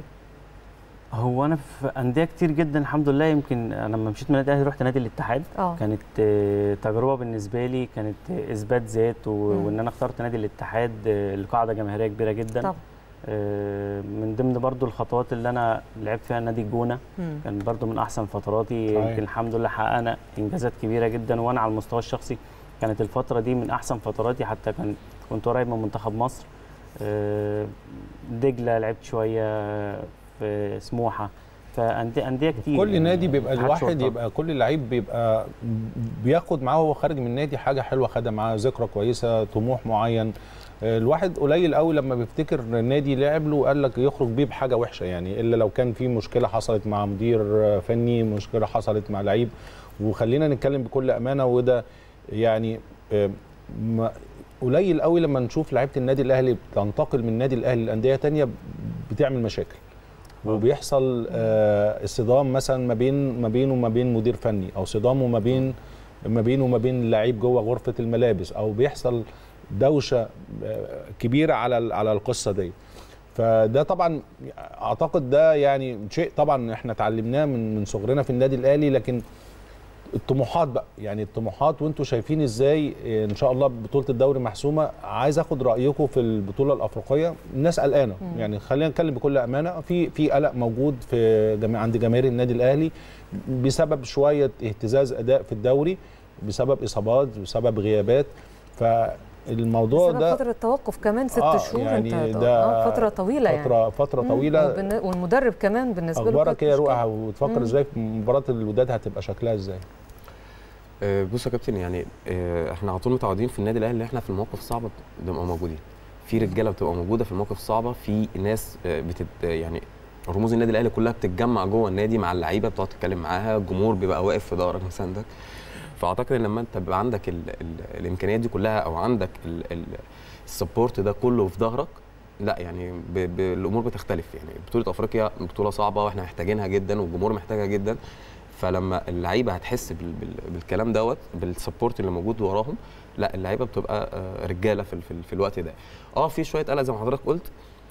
هو انا في انديه كتير جدا الحمد لله يمكن انا لما مشيت من النادي الاهلي رحت نادي الاتحاد اه كانت آه، تجربه بالنسبه لي كانت آه، اثبات ذات و- مم. وان انا اخترت نادي الاتحاد آه، لقاعده جماهيريه كبيره جدا طبعا آه، من ضمن برضو الخطوات اللي انا لعبت فيها نادي الجونه مم. كان برضو من احسن فتراتي صحيح. يمكن الحمد لله حققنا انجازات كبيره جدا وانا على المستوى الشخصي كانت الفتره دي من احسن فتراتي حتى كان كنت قريب من منتخب مصر آه، دجله لعبت شويه في سموحه فانديه انديه كتير كل يعني نادي بيبقى اتحاد الواحد شرطة. يبقى كل لعيب بيبقى بياخد معاه وهو خارج من النادي حاجه حلوه خدها معاه ذكرى كويسه طموح معين آه، الواحد قليل قوي لما بيفتكر النادي لعب له وقال لك يخرج بيه بحاجه وحشه يعني الا لو كان في مشكله حصلت مع مدير آه، فني مشكله حصلت مع لعيب وخلينا نتكلم بكل امانه وده يعني آه، ما- قليل قوي لما نشوف لعيبه النادي الاهلي بتنتقل من النادي الاهلي لانديه تانية بتعمل مشاكل وبيحصل آه، اصطدام مثلا ما بين ما بينه وما بين مدير فني او صدام وما بين ما بينه وما بين اللعيب جوه غرفه الملابس او بيحصل دوشه آه، كبيره على ال- على القصه دي فده طبعا اعتقد ده يعني شيء طبعا احنا اتعلمناه من من صغرنا في النادي الاهلي لكن الطموحات بقى يعني الطموحات وانتم شايفين ازاي إيه، ان شاء الله بطوله الدوري محسومه عايز اخد رايكم في البطوله الافريقيه الناس قلقانه يعني خلينا نتكلم بكل امانه في في قلق موجود في جميع عند جماهير النادي الاهلي بسبب شويه اهتزاز اداء في الدوري بسبب اصابات بسبب غيابات فالموضوع بسبب ده فتره توقف كمان ست آه، شهور يعني انت ده آه فتره طويله يعني فتره فتره مم. طويله وبالن- والمدرب كمان بالنسبه له اخبارك كانت ايه يا مشكلة. رؤى وتفكر مم. ازاي في مباراه الوداد هتبقى شكلها ازاي آه، بص يا كابتن يعني آه، احنا على طول متعودين في النادي الاهلي ان احنا في المواقف الصعبه بنبقى موجودين في رجاله بتبقى موجوده في المواقف الصعبه في ناس آه، بتت يعني رموز النادي الاهلي كلها بتتجمع جوه النادي مع اللعيبه بتقعد تتكلم معاها الجمهور بيبقى واقف في ظهرك مساندك فاعتقد ان لما انت بيبقى عندك ال ال الامكانيات دي كلها او عندك ال- ال- السبورت ده كله في ظهرك لا يعني ب ب الامور بتختلف يعني بطوله افريقيا بطوله صعبه واحنا محتاجينها جدا والجمهور محتاجها جدا فلما اللعيبه هتحس بال بال بالكلام دوت بالسبورت اللي موجود وراهم لا اللعيبه بتبقى آه، رجاله في, ال- في, ال- في الوقت ده اه في شويه قلق زي ما حضرتك قلت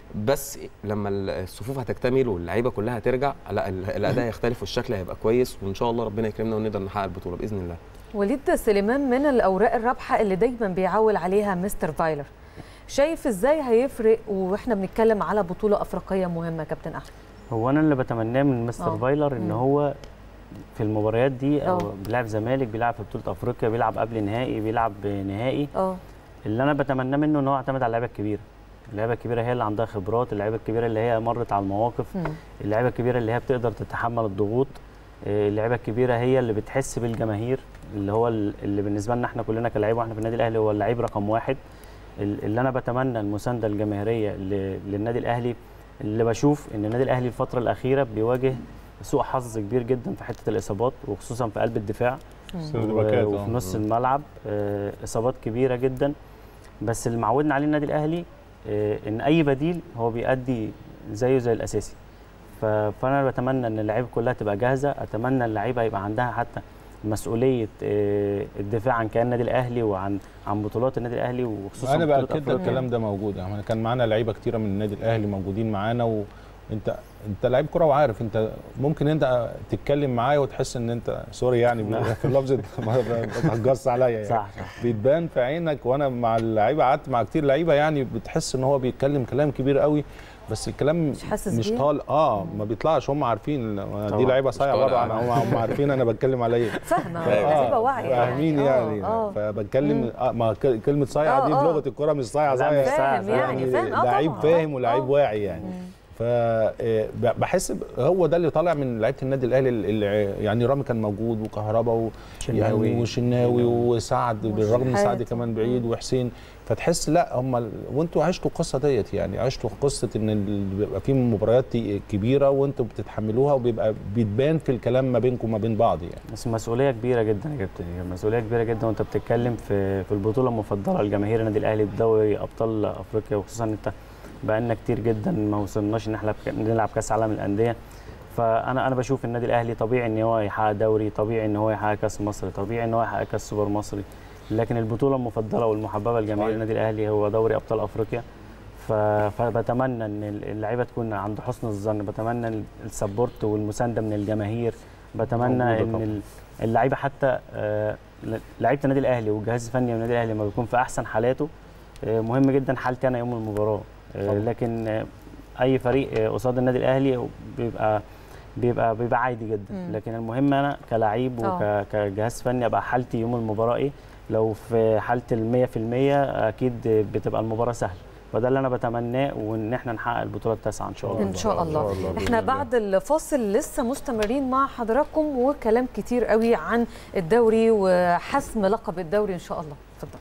بس لما الصفوف هتكتمل واللعيبه كلها هترجع لا ال- الاداء هيختلف والشكل هيبقى كويس وان شاء الله ربنا يكرمنا ونقدر نحقق البطوله باذن الله وليد سليمان من الاوراق الرابحه اللي دايما بيعول عليها مستر فايلر شايف ازاي هيفرق واحنا بنتكلم على بطوله افريقيه مهمه يا كابتن احمد هو انا اللي بتمناه من مستر آه. فايلر ان مم. هو في المباريات دي او آه. بيلعب زمالك بيلعب في بطوله افريقيا بيلعب قبل نهائي بيلعب نهائي اه اللي انا بتمناه منه ان هو يعتمد على اللعيبه الكبيره اللعيبه الكبيره هي اللي عندها خبرات اللعيبه الكبيره اللي هي مرت على المواقف مم. اللعيبه الكبيره اللي هي بتقدر تتحمل الضغوط آه، اللعيبه الكبيره هي اللي بتحس بالجماهير اللي هو ال- اللي بالنسبه لنا احنا كلنا كلاعيبه واحنا في النادي الاهلي هو اللعيب رقم واحد ال- اللي انا بتمنى المسانده الجماهيريه ل- للنادي الاهلي اللي بشوف ان النادي الاهلي الفتره الاخيره بيواجه سوء حظ كبير جدا في حته الاصابات وخصوصا في قلب الدفاع باكات، و- آه. وفي نص الملعب آه، اصابات كبيره جدا بس اللي معودنا عليه النادي الاهلي آه، ان اي بديل هو بيأدي زيه زي الاساسي ف- فانا بتمنى ان اللعيبه كلها تبقى جاهزه اتمنى اللعيبه يبقى عندها حتى مسؤوليه آه، الدفاع عن كيان النادي الاهلي وعن عن بطولات النادي الاهلي وخصوصا انا بطولة باكد لك أفريقيا. الكلام ده موجود يعني كان معانا لعيبه كتيره من النادي الاهلي موجودين معانا وانت انت لعيب كره وعارف انت ممكن انت تتكلم معايا وتحس ان انت سوري يعني نعم. في اللفظ ما تهجص عليا يعني صح صح بيتبان في عينك وانا مع اللعيبه قعدت مع كتير لعيبه يعني بتحس ان هو بيتكلم كلام كبير قوي بس الكلام مش حاسس مش بيه؟ طال اه ما بيطلعش هم عارفين دي طبعاً. لعيبه صايعه طالع. برضه انا هم هم عارفين انا بتكلم على ايه فاهمه فاهم. لعيبه واعيه فاهمين يعني آه. فبتكلم آه ما ك- كلمه صايعه آه، دي آه. بلغه الكوره مش صايعه لا، صايعه مش فاهم صعب. يعني فاهم اه لعيب طبعاً. فاهم آه، ولعيب آه. واعي يعني ف آه، ب- بحس ب- هو ده اللي طالع من لعيبه النادي الاهلي اللي يعني رامي كان موجود وكهربا و شناوي. يعني وشناوي وسعد بالرغم ان سعد وشحات. كمان بعيد وحسين فتحس لا هم ال- وانتوا عشتوا القصه ديت يعني عشتوا قصه ان ال- بيبقى في مباريات كبيره وانتوا بتتحملوها وبيبقى بيتبان في الكلام ما بينكم وما بين بعض يعني بس مسؤوليه كبيره جدا يا كابتن هي مسؤوليه كبيره جدا وانت بتتكلم في في البطوله المفضله لجماهير النادي الاهلي بدوري ابطال افريقيا وخصوصا انت بقالنا كتير جدا ما وصلناش ان احنا بك- نلعب كاس عالم الانديه فانا انا بشوف النادي الاهلي طبيعي ان هو يحقق دوري طبيعي ان هو يحقق كاس مصر طبيعي ان هو يحقق كاس سوبر مصري لكن البطوله المفضله والمحببه لجماهير صحيح. النادي الاهلي هو دوري ابطال افريقيا ف- فبتمنى ان اللعيبه تكون عند حسن الظن بتمنى ال- السبورت والمسانده من الجماهير بتمنى موجودة ان طبعاً. ال- اللعيبه حتى آه، ل- لعيبه النادي الاهلي والجهاز الفني من النادي الاهلي لما بيكون في احسن حالاته آه، مهم جدا حالتي انا يوم المباراه آه، طبعاً. لكن آه، اي فريق آه، قصاد النادي الاهلي بيبقى بيبقى بيبقى عادي جدا مم. لكن المهم انا كلاعب آه. وكجهاز فني ابقى حالتي يوم المباراه ايه لو في حاله ال 100% اكيد بتبقى المباراه سهله فده اللي انا بتمناه وان احنا نحقق البطوله التاسعه ان شاء الله ان شاء الله بإذن احنا الله. بعد الفاصل لسه مستمرين مع حضراتكم وكلام كتير قوي عن الدوري وحسم لقب الدوري ان شاء الله اتفضل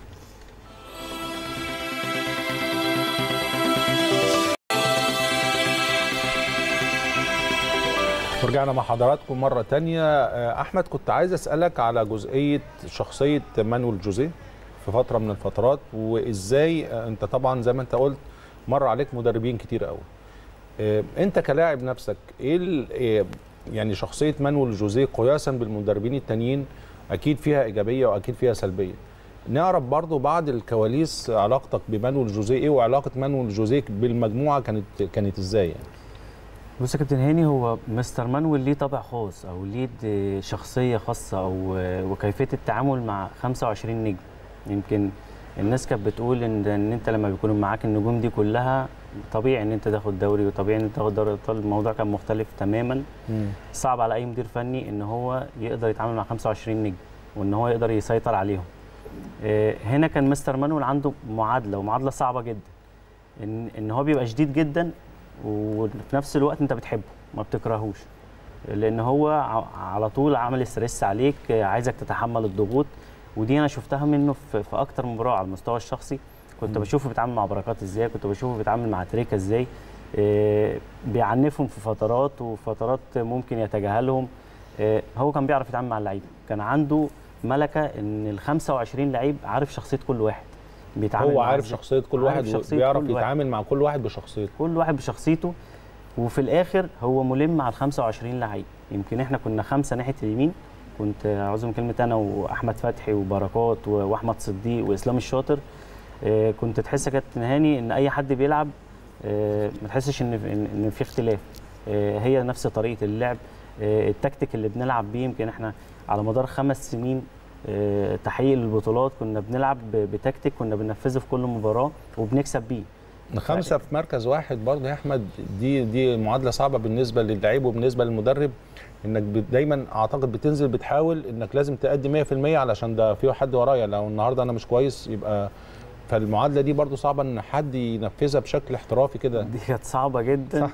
ورجعنا مع حضراتكم مرة تانية آه، أحمد كنت عايز أسألك على جزئية شخصية مانويل جوزيه في فترة من الفترات وإزاي آه، أنت طبعا زي ما أنت قلت مر عليك مدربين كتير قوي آه، أنت كلاعب نفسك إيه ال- آه، يعني شخصية مانويل جوزيه قياسا بالمدربين التانيين أكيد فيها إيجابية وأكيد فيها سلبية نعرف برضو بعض الكواليس علاقتك بمانويل جوزيه ايه وعلاقه مانويل جوزيه بالمجموعه كانت كانت ازاي يعني بص يا كابتن هاني هو مستر مانويل ليه طابع خاص او ليه د- شخصيه خاصه او وكيفيه التعامل مع 25 نجم يمكن الناس كانت بتقول ان ان انت لما بيكونوا معاك النجوم دي كلها طبيعي ان انت تاخد دوري وطبيعي ان انت تاخد دوري ابطال الموضوع كان مختلف تماما صعب على اي مدير فني ان هو يقدر يتعامل مع 25 نجم وان هو يقدر يسيطر عليهم آه، هنا كان مستر مانويل عنده معادله ومعادله صعبه جدا ان ان هو بيبقى شديد جدا وفي نفس الوقت انت بتحبه ما بتكرهوش لان هو ع- على طول عامل ستريس عليك آه، عايزك تتحمل الضغوط ودي انا شفتها منه في, في اكتر من مباراه على المستوى الشخصي كنت بشوفه بيتعامل مع بركات ازاي كنت بشوفه بيتعامل مع تريكا ازاي آه، بيعنفهم في فترات وفترات ممكن يتجاهلهم آه، هو كان بيعرف يتعامل مع اللعيبه كان عنده ملكه ان ال 25 لعيب عارف شخصيه كل واحد بيتعامل هو معاه عارف إزاي. شخصيه كل عارف واحد شخصية وبيعرف كل واحد. يتعامل مع كل واحد بشخصيته كل واحد بشخصيته وفي الاخر هو ملم على ال 25 لعيب يمكن احنا كنا خمسه ناحيه اليمين كنت عاوز من كلمه انا واحمد فتحي وبركات و- واحمد صديق واسلام الشاطر آه، كنت تحس يا كابتن هاني ان اي حد بيلعب آه، ما تحسش ان ان إن في اختلاف آه، هي نفس طريقه اللعب آه، التكتيك اللي بنلعب بيه يمكن احنا على مدار خمس سنين آه، تحقيق البطولات كنا بنلعب ب- بتكتيك كنا بننفذه في كل مباراه وبنكسب بيه خمسه في مركز واحد برضه يا احمد دي دي معادله صعبه بالنسبه للعيب وبالنسبه للمدرب انك بت- دايما اعتقد بتنزل بتحاول انك لازم تأدي 100% علشان ده في حد ورايا لو النهارده انا مش كويس يبقى فالمعادله دي برضه صعبه ان حد ينفذها بشكل احترافي كده دي كانت صعبه جدا صح.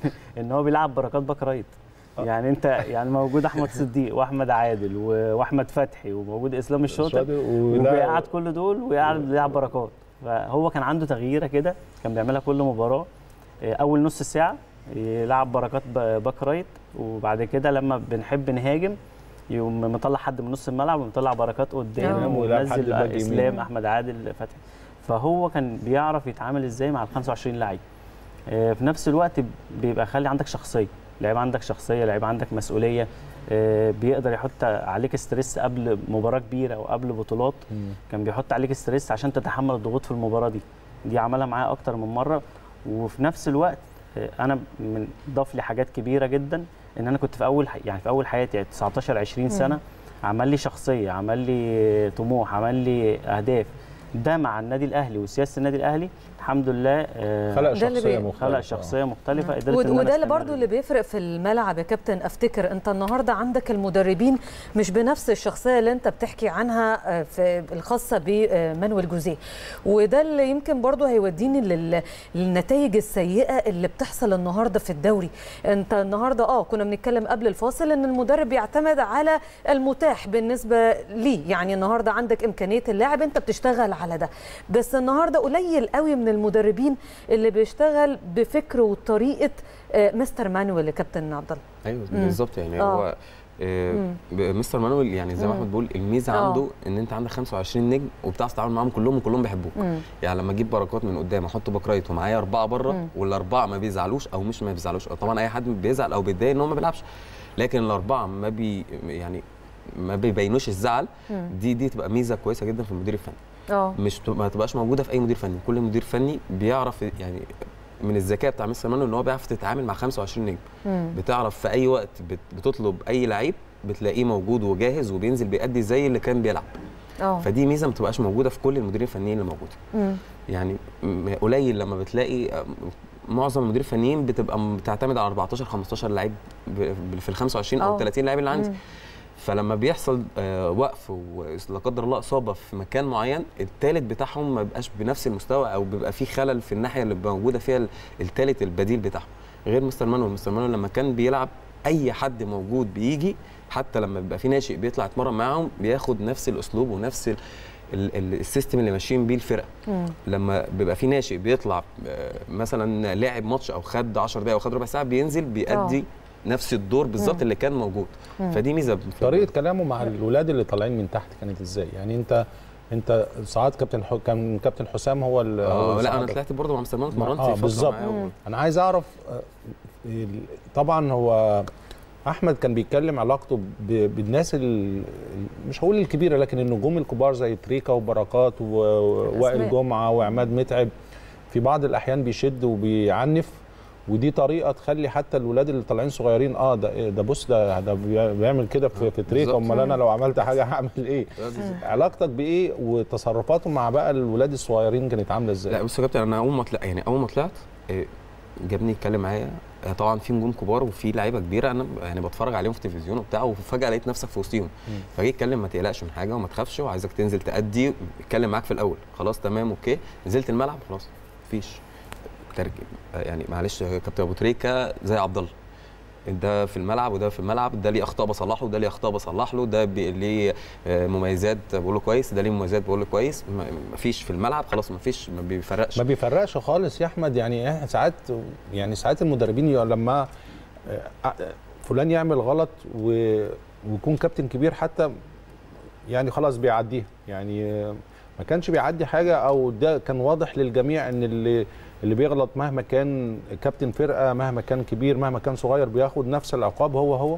ان هو بيلعب بركات باك رايت يعني انت يعني موجود احمد صديق واحمد عادل و- واحمد فتحي وموجود اسلام الشاطر وده- وبيقعد كل دول ويقعد يلعب بركات فهو كان عنده تغييره كده كان بيعملها كل مباراه آه، اول نص ساعه يلعب بركات ب- باك رايت وبعد كده لما بنحب نهاجم يقوم مطلع حد من نص الملعب ومطلع بركات قدام آه. ويلعب حد وينزل باك يمين. اسلام احمد عادل فتحي فهو كان بيعرف يتعامل ازاي مع ال 25 لعيب آه، في نفس الوقت بيبقى خلي عندك شخصيه لعيب عندك شخصيه لعيب عندك مسؤوليه آه، بيقدر يحط عليك ستريس قبل مباراه كبيره او قبل بطولات مم. كان بيحط عليك ستريس عشان تتحمل الضغوط في المباراه دي دي عملها معايا اكتر من مره وفي نفس الوقت آه، انا من ضاف لي حاجات كبيره جدا ان انا كنت في اول ح- يعني في اول حياتي يعني 19 20 سنه عمل لي شخصيه عمل لي طموح عمل لي اهداف ده مع النادي الاهلي وسياسه النادي الاهلي الحمد لله آه، خلق ده اللي شخصيه بي- مختلفه خلق شخصيه مختلفه قدرت ود- إن أنا وده اللي أستمر برضو اللي بيفرق في الملعب يا كابتن افتكر انت النهارده عندك المدربين مش بنفس الشخصيه اللي انت بتحكي عنها آه، في الخاصه بمانويل جوزيه وده اللي يمكن برضو هيوديني لل- للنتائج السيئه اللي بتحصل النهارده في الدوري انت النهارده اه كنا بنتكلم قبل الفاصل ان المدرب بيعتمد على المتاح بالنسبه ليه يعني النهارده عندك امكانيه اللاعب انت بتشتغل على ده بس النهارده قليل قوي من المدربين اللي بيشتغل بفكر وطريقه آه، مستر مانويل يا كابتن عبد الله ايوه مم. بالظبط يعني آه. هو آه، مم. ب- مستر مانويل يعني زي ما مم. احمد بيقول الميزه آه. عنده ان انت عندك 25 نجم وبتعرف تتعامل معاهم كلهم وكلهم بيحبوك مم. يعني لما اجيب بركات من قدام احط باك رايت ومعايا اربعه بره مم. والاربعه ما بيزعلوش او مش ما بيزعلوش طبعا اي حد بيزعل او بيتضايق ان هو ما بيلعبش لكن الاربعه ما بي يعني ما بيبينوش الزعل مم. دي دي تبقى ميزه كويسه جدا في المدير الفني اه مش تبقى- ما تبقاش موجوده في اي مدير فني كل مدير فني بيعرف يعني من الذكاء بتاع مستر مانويل ان هو بيعرف تتعامل مع 25 نجم مم. بتعرف في اي وقت بت- بتطلب اي لعيب بتلاقيه موجود وجاهز وبينزل بيأدي زي اللي كان بيلعب اه فدي ميزه ما بتبقاش موجوده في كل المديرين الفنيين اللي موجودين مم. يعني م- قليل لما بتلاقي آه، معظم المديرين الفنيين بتبقى م- بتعتمد على 14 15 لعيب ب- ب- في ال 25 او آه. 30 لعيب اللي عندي مم. فلما بيحصل آه، وقف ولا قدر الله اصابه في مكان معين الثالث بتاعهم ما بيبقاش بنفس المستوى او بيبقى في خلل في الناحيه اللي موجوده فيها الثالث البديل بتاعهم غير مستر مانويل مستر مانويل لما كان بيلعب اي حد موجود بيجي حتى لما بيبقى في ناشئ بيطلع يتمرن معاهم بياخد نفس الاسلوب ونفس ال- ال- ال- السيستم اللي ماشيين بيه الفرقه مم. لما بيبقى في ناشئ بيطلع آه، مثلا لاعب ماتش او خد 10 دقايق او خد ربع ساعه بينزل بيأدي نفس الدور بالظبط مم. اللي كان موجود مم. فدي ميزه في- طريقه كلامه مع الولاد اللي طالعين من تحت كانت ازاي يعني انت انت ساعات كابتن حو... كان كابتن حسام هو ال... هو اه اللي لا انا صعدك. طلعت برضه مع مستر مان مع- اتمرنت آه، فترة بالظبط. معاه و- انا عايز اعرف آه، ال- طبعا هو احمد كان بيتكلم علاقته ب- بالناس ال- مش هقول الكبيره لكن النجوم الكبار زي تريكا وبركات و- ووائل الأسماء. جمعه وعماد متعب في بعض الاحيان بيشد وبيعنف ودي طريقه تخلي حتى الولاد اللي طالعين صغيرين اه ده إيه ده بص ده ده بي- بيعمل كده في, في تريكا بالظبط. امال انا لو عملت حاجه هعمل ايه علاقتك بايه وتصرفاته مع بقى الولاد الصغيرين كانت عامله ازاي لا بص يا كابتن انا اول ما طلع يعني اول ما طلعت إيه، جابني يتكلم معايا آه، طبعا في نجوم كبار وفي لعيبه كبيره انا يعني بتفرج عليهم في التلفزيون وبتاع وفجاه لقيت نفسك في وسطهم فجه يتكلم ما تقلقش من حاجه وما تخافش وعايزك تنزل تأدي يتكلم معاك في الاول خلاص تمام اوكي نزلت الملعب خلاص مفيش ترك آه، يعني معلش يا كابتن ابو تريكه زي عبد الله ده في الملعب وده في الملعب ده ليه اخطاء بصلحه وده ليه اخطاء بصلح له ده بي- ليه آه، مميزات بقول له كويس ده ليه مميزات بقول له كويس ما- مفيش في الملعب خلاص مفيش ما بيفرقش ما بيفرقش خالص يا احمد يعني إحنا ساعات يعني ساعات المدربين يق- لما آه، آه، فلان يعمل غلط و- ويكون كابتن كبير حتى يعني خلاص بيعديها يعني آه، ما كانش بيعدي حاجه او ده كان واضح للجميع ان اللي اللي بيغلط مهما كان كابتن فرقه مهما كان كبير مهما كان صغير بياخد نفس العقاب هو هو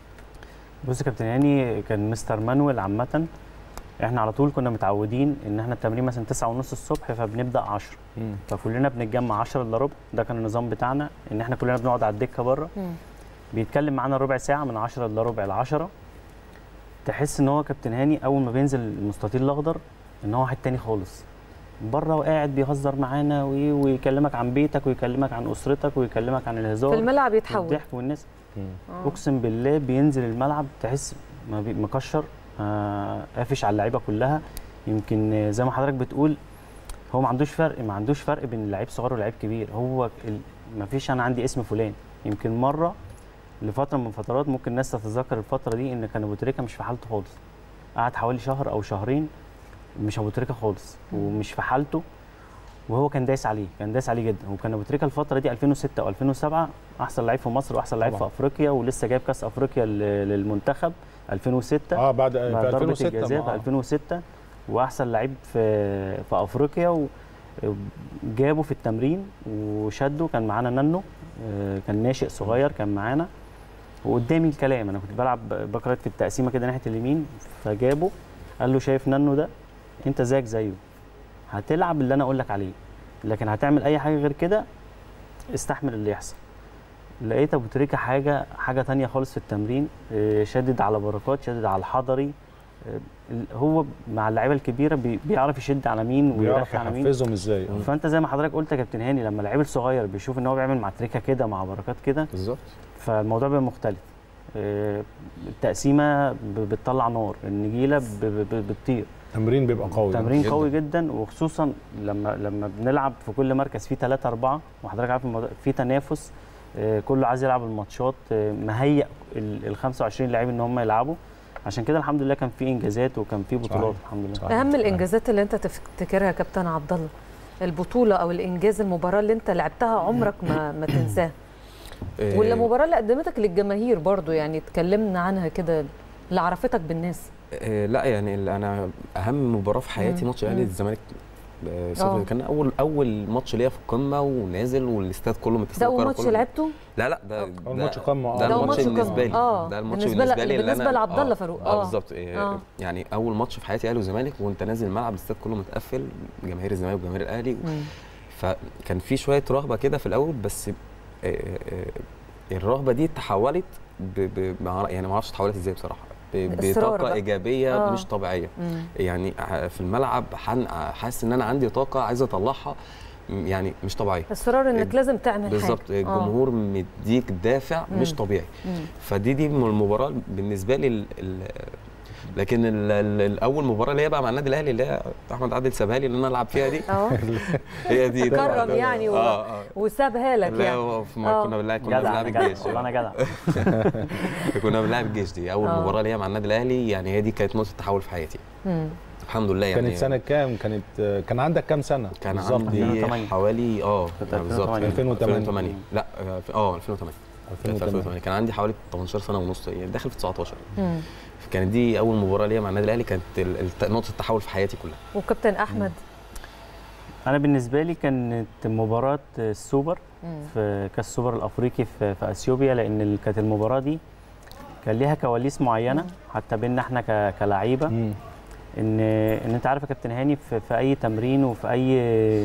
بص يا كابتن هاني كان مستر مانويل عامة احنا على طول كنا متعودين ان احنا التمرين مثلا 9 ونص الصبح فبنبدا 10 فكلنا بنتجمع 10 الا ربع ده كان النظام بتاعنا ان احنا كلنا بنقعد على الدكه بره مم. بيتكلم معانا ربع ساعه من 10 الا ربع ل 10 تحس ان هو كابتن هاني اول ما بينزل المستطيل الاخضر ان هو واحد تاني خالص بره وقاعد بيهزر معانا وإيه ويكلمك عن بيتك ويكلمك عن اسرتك ويكلمك عن الهزار في الملعب يتحول والضحك والناس آه. اقسم بالله بينزل الملعب تحس ما بي- مكشر آه، قافش على اللعيبه كلها يمكن آه، زي ما حضرتك بتقول هو ما عندوش فرق ما عندوش فرق بين لعيب صغير ولعيب كبير هو ال- ما فيش انا عندي اسم فلان يمكن مره لفتره من فترات ممكن الناس تتذكر الفتره دي ان كان ابو تريكه مش في حالته خالص قعد حوالي شهر او شهرين مش ابو تريكه خالص ومش في حالته وهو كان دايس عليه كان دايس عليه جدا وكان ابو تريكه الفتره دي 2006 و2007 احسن لعيب في مصر واحسن لعيب في طبعاً. افريقيا ولسه جايب كاس افريقيا لل- للمنتخب 2006 اه بعد بعد في ضربه 2006 الجزاء في ما- 2006 واحسن لعيب في في افريقيا وجابه في التمرين وشده كان معانا نانو آه، كان ناشئ صغير كان معانا وقدامي الكلام انا كنت بلعب باك رايت في التقسيمه كده ناحيه اليمين فجابه قال له شايف نانو ده انت زيك زيه هتلعب اللي انا اقول لك عليه لكن هتعمل اي حاجه غير كده استحمل اللي يحصل لقيت ابو تريكه حاجه حاجه تانية خالص في التمرين آه، شادد على بركات شادد على الحضري آه، ال- هو مع اللعيبه الكبيره بي- بيعرف يشد على مين بيعرف ويرخي على مين يحفزهم ازاي فانت زي ما حضرتك قلت يا كابتن هاني لما اللعيب الصغير بيشوف ان هو بيعمل مع تريكه كده مع بركات كده بالظبط فالموضوع بيبقى مختلف آه، التقسيمه ب- بتطلع نار النجيله ب- ب- ب- بتطير تمرين بيبقى قوي تمرين جداً. قوي جدا وخصوصا لما لما بنلعب في كل مركز فيه ثلاثة أربعة وحضرتك عارف الموضوع في تنافس آه، كله عايز يلعب الماتشات آه، مهيئ ال ال 25 لعيب ان هم يلعبوا عشان كده الحمد لله كان في انجازات وكان في بطولات صحيح. الحمد لله صحيح. اهم الانجازات اللي انت تفتكرها يا كابتن عبد الله البطوله او الانجاز المباراه اللي انت لعبتها عمرك ما ما تنساها آه، ولا المباراه اللي قدمتك للجماهير برضو يعني اتكلمنا عنها كده اللي عرفتك بالناس آه، لا يعني ال- انا اهم مباراه في حياتي مم. ماتش الاهلي مم. الزمالك آه، آه. صفر كان اول اول ماتش ليا في القمه ونازل والاستاد كله متساوي ده اول ماتش لعبته لا لا ده أول ده- ماتش قمة، آه. ده ده أول الماتش ماتش قمة. بالنسبه لي آه، ده الماتش بالنسبة بالنسبه ل- لي اللي بالنسبة أنا- لعبد الله آه، فاروق. اه آه. بالظبط آه، آه. يعني اول ماتش في حياتي اهلي وزمالك وانت نازل الملعب الاستاد كله متقفل جماهير الزمالك وجماهير الاهلي مم. فكان في شويه رهبه كده في الاول بس آه، آه، الرهبه دي تحولت ب... ب... مع- يعني ما اعرفش تحولت ازاي بصراحه ب... إصرار بطاقه بقى. ايجابيه آه. مش طبيعيه مم. يعني ع- في الملعب حن... حاسس ان انا عندي طاقه عايز اطلعها م- يعني مش طبيعيه اصرار انك لازم تعمل حاجه بالظبط آه. الجمهور مديك دافع مش مم. طبيعي مم. فدي دي من المباراه بالنسبه لي ال... ال... لكن ال... ال... الاول مباراه اللي هي بقى مع النادي الاهلي اللي هي احمد عادل سابها لي ان انا العب فيها دي اه هي دي كرم يعني و... اه اه وسابها لك اللي يعني هو في ما آه. كنا بنلعب كنا جدع بنلعب أنا جدع الجيش والله انا جدع كنا بنلعب الجيش دي اول آه. مباراه ليا مع النادي الاهلي يعني هي دي كانت نقطه تحول في حياتي مم. الحمد لله يعني كانت سنه كام كانت كان عندك كام سنه كان بالظبط؟ عندي 2008. حوالي اه كانت يعني بالظبط 2008. 2008. لا آه، في- اه 2008 كان في 2008 كان عندي حوالي 18 سنه ونص يعني داخل في 19 مم. كانت دي اول مباراه ليا مع النادي الاهلي كانت ال- الت- نقطه التحول في حياتي كلها وكابتن احمد انا بالنسبه لي كانت مباراه السوبر مم. في كاس السوبر الافريقي في, في اثيوبيا لان ال- كانت المباراه دي كان ليها كواليس معينه حتى بينا احنا ك- كلعيبه مم. ان ان انت عارف يا كابتن هاني في, في اي تمرين وفي اي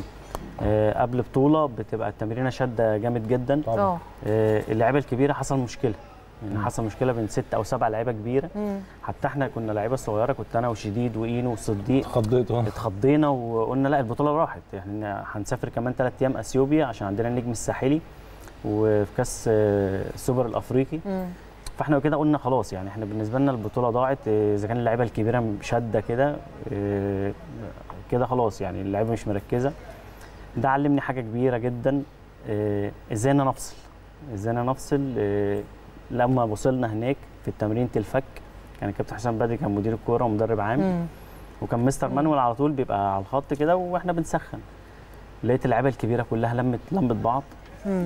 آه، قبل بطوله بتبقى التمرينه شاده جامد جدا طبعا اه آه، اللعيبه الكبيره حصل مشكله يعني مم. حصل مشكله بين ست او سبع لعيبه كبيره مم. حتى احنا كنا لعيبه صغيره كنت انا وشديد واينو وصديق اتخضيت اه اتخضينا وقلنا لا البطوله راحت يعني هنسافر كمان ثلاث ايام اثيوبيا عشان عندنا النجم الساحلي وفي كاس آه، السوبر الافريقي مم. فاحنا كده قلنا خلاص يعني احنا بالنسبه لنا البطوله ضاعت آه، اذا كان اللعيبه الكبيره شاده كده آه، كده خلاص يعني اللعيبه مش مركزه ده علمني حاجه كبيره جدا آه، ازاي ان انا افصل ازاي ان انا افصل آه، لما وصلنا هناك في التمرين الفك كان الكابتن حسام بدري كان مدير الكوره ومدرب عام مم. وكان مستر مم. مانويل على طول بيبقى على الخط كده واحنا بنسخن لقيت اللعيبه الكبيره كلها لمت لمت بعض مم.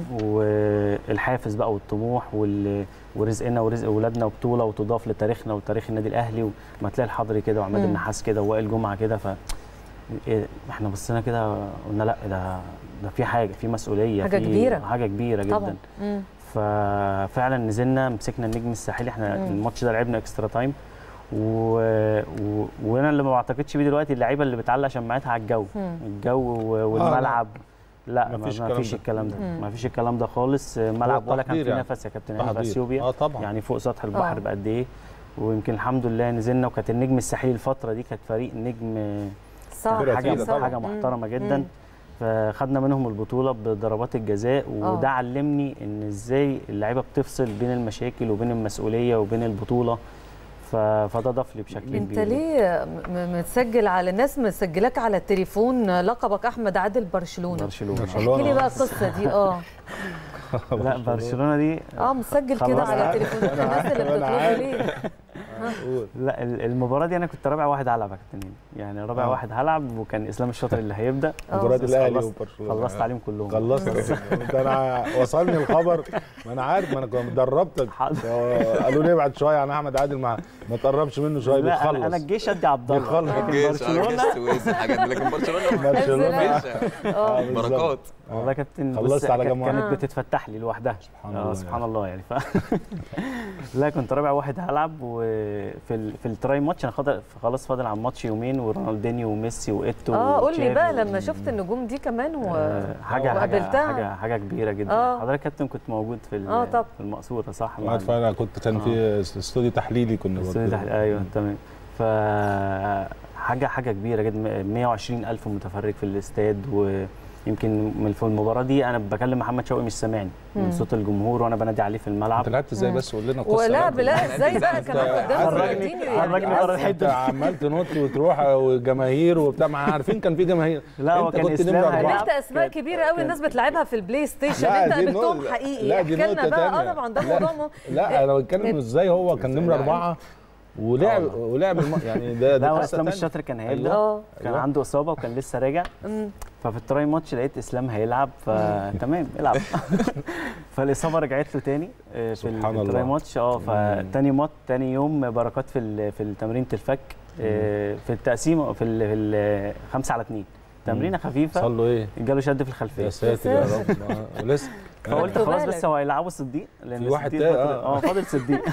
والحافز بقى والطموح وال... ورزقنا ورزق اولادنا وبطوله وتضاف لتاريخنا وتاريخ النادي الاهلي وما تلاقي الحضري كده وعماد مم. النحاس كده ووائل جمعه كده ف إيه، احنا بصينا كده قلنا لا ده ده في حاجه في مسؤوليه حاجة في كبيرة. حاجه كبيره طبعا جدا مم. ففعلا نزلنا مسكنا النجم الساحلي احنا مم. الماتش ده لعبنا اكسترا تايم و... و... وانا اللي ما بعتقدش بيه دلوقتي اللعيبه اللي بتعلق شماعتها على الجو مم. الجو و- والملعب لا ما مفيش ما الكلام فيش ده. الكلام ده مم. ما فيش الكلام ده خالص ملعب ولا كان تحضير في يعني. نفس يا كابتن هاني في تحضير. اثيوبيا اه طبعا يعني فوق سطح البحر آه. بقد ايه ويمكن الحمد لله نزلنا وكانت النجم الساحلي الفتره دي كانت فريق نجم صح فرقة حاجه تقيلة طبعاً. حاجه محترمه مم. جدا مم. فخدنا منهم البطوله بضربات الجزاء وده آه. علمني ان ازاي اللعيبه بتفصل بين المشاكل وبين المسؤوليه وبين البطوله ف... فده ضاف لي بشكل انت كبير ليه م- متسجل على الناس مسجلاك على التليفون لقبك احمد عادل برشلونه برشلونه برشلونة. احكي لي بقى القصه دي اه لا برشلونه دي اه مسجل كده خلاص. على تليفونات الناس اللي أنا بتطلبوا عارف. ليه قول. لا ال- المباراه دي انا كنت رابع واحد هلعب يا كابتن هاني. يعني رابع آه. واحد هلعب وكان اسلام الشاطر اللي هيبدا آه. مباراة بس الاهلي خلصت- وبرشلونه خلصت عليهم كلهم خلصت ده انا وصلني الخبر ما انا عارف ما انا كنت دربتك حاضر. آه، قالوا لي ابعد شويه عن احمد عادل ما ما تقربش منه شويه لا انا, أنا بيخلص الجيش ادي عبد الله بيخلص. لكن جيش برشلونه السويس الحاجات دي لكن برشلونه برشلونه اه آه، بالظبط. بركات والله يا كابتن خلصت بص، على كا- جماعة. كانت آه. بتتفتح لي لوحدها سبحان آه الله سبحان يعني. الله يعني ف... لا كنت رابع واحد هلعب وفي ال... في التراي ماتش انا خاطر خلاص فاضل عن ماتش يومين ورونالدينيو وميسي وايتو اه قول لي وتشافي بقى و- لما شفت النجوم دي كمان و... آه، حاجه حاجه وقابلتها حاجه حاجه كبيره جدا آه. حضرتك يا كابتن كنت موجود في ال- آه، طب. في المقصوره صح مع قاعد فعلا كنت كان في استوديو تحليلي كنا استوديو برضه. تحت- ايوه تمام ف حاجه حاجه كبيره جدا 120 الف متفرج في الاستاد ويمكن من في المباراه دي انا بكلم محمد شوقي مش سامعني مم. من صوت الجمهور وانا بنادي عليه في انت الملعب لعبت ازاي مم. بس قول لنا قصه ولا لعبك. لا ازاي بقى كمان قدام خرجني- الارجنتيني خرجني يعني بره انت الحته عمال تنط وتروح وجماهير وبتاع ما احنا عارفين كان في جماهير لا هو انت كان كنت اسلام نمرة هيلعب. أربعة. قابلت اسماء كان- كبيره قوي كان- الناس بتلعبها في البلاي ستيشن لا، انت دي قابلتهم نقطة- حقيقي لا، دي احكي لنا نقطة بقى اه تانية. طبعا ده لا. موضوع م... لا انا بتكلم ازاي هو كان نمره اربعه ولعب والله. ولعب الم... يعني ده لا ده هو قصة اسلام تانية. الشاطر كان هيبدا اه كان أيوة. عنده اصابه وكان لسه راجع أمم. ففي التراي ماتش لقيت اسلام هيلعب فتمام العب فالاصابه رجعت له تاني آه، في سبحان التراي الله. ماتش اه فتاني مات تاني يوم بركات في ال- في التمرين الفك آه، في التقسيم في ال في ال 5 على 2 تمرينه خفيفه حصل له ايه؟ جاله شد في يا الخلفيه ساتر يا رب آه، ولسه فقلت خدت خلاص بالك. بس هو هيلعبوا صديق لان في واحد صديق تاني، فترة- آه. اه فاضل صديق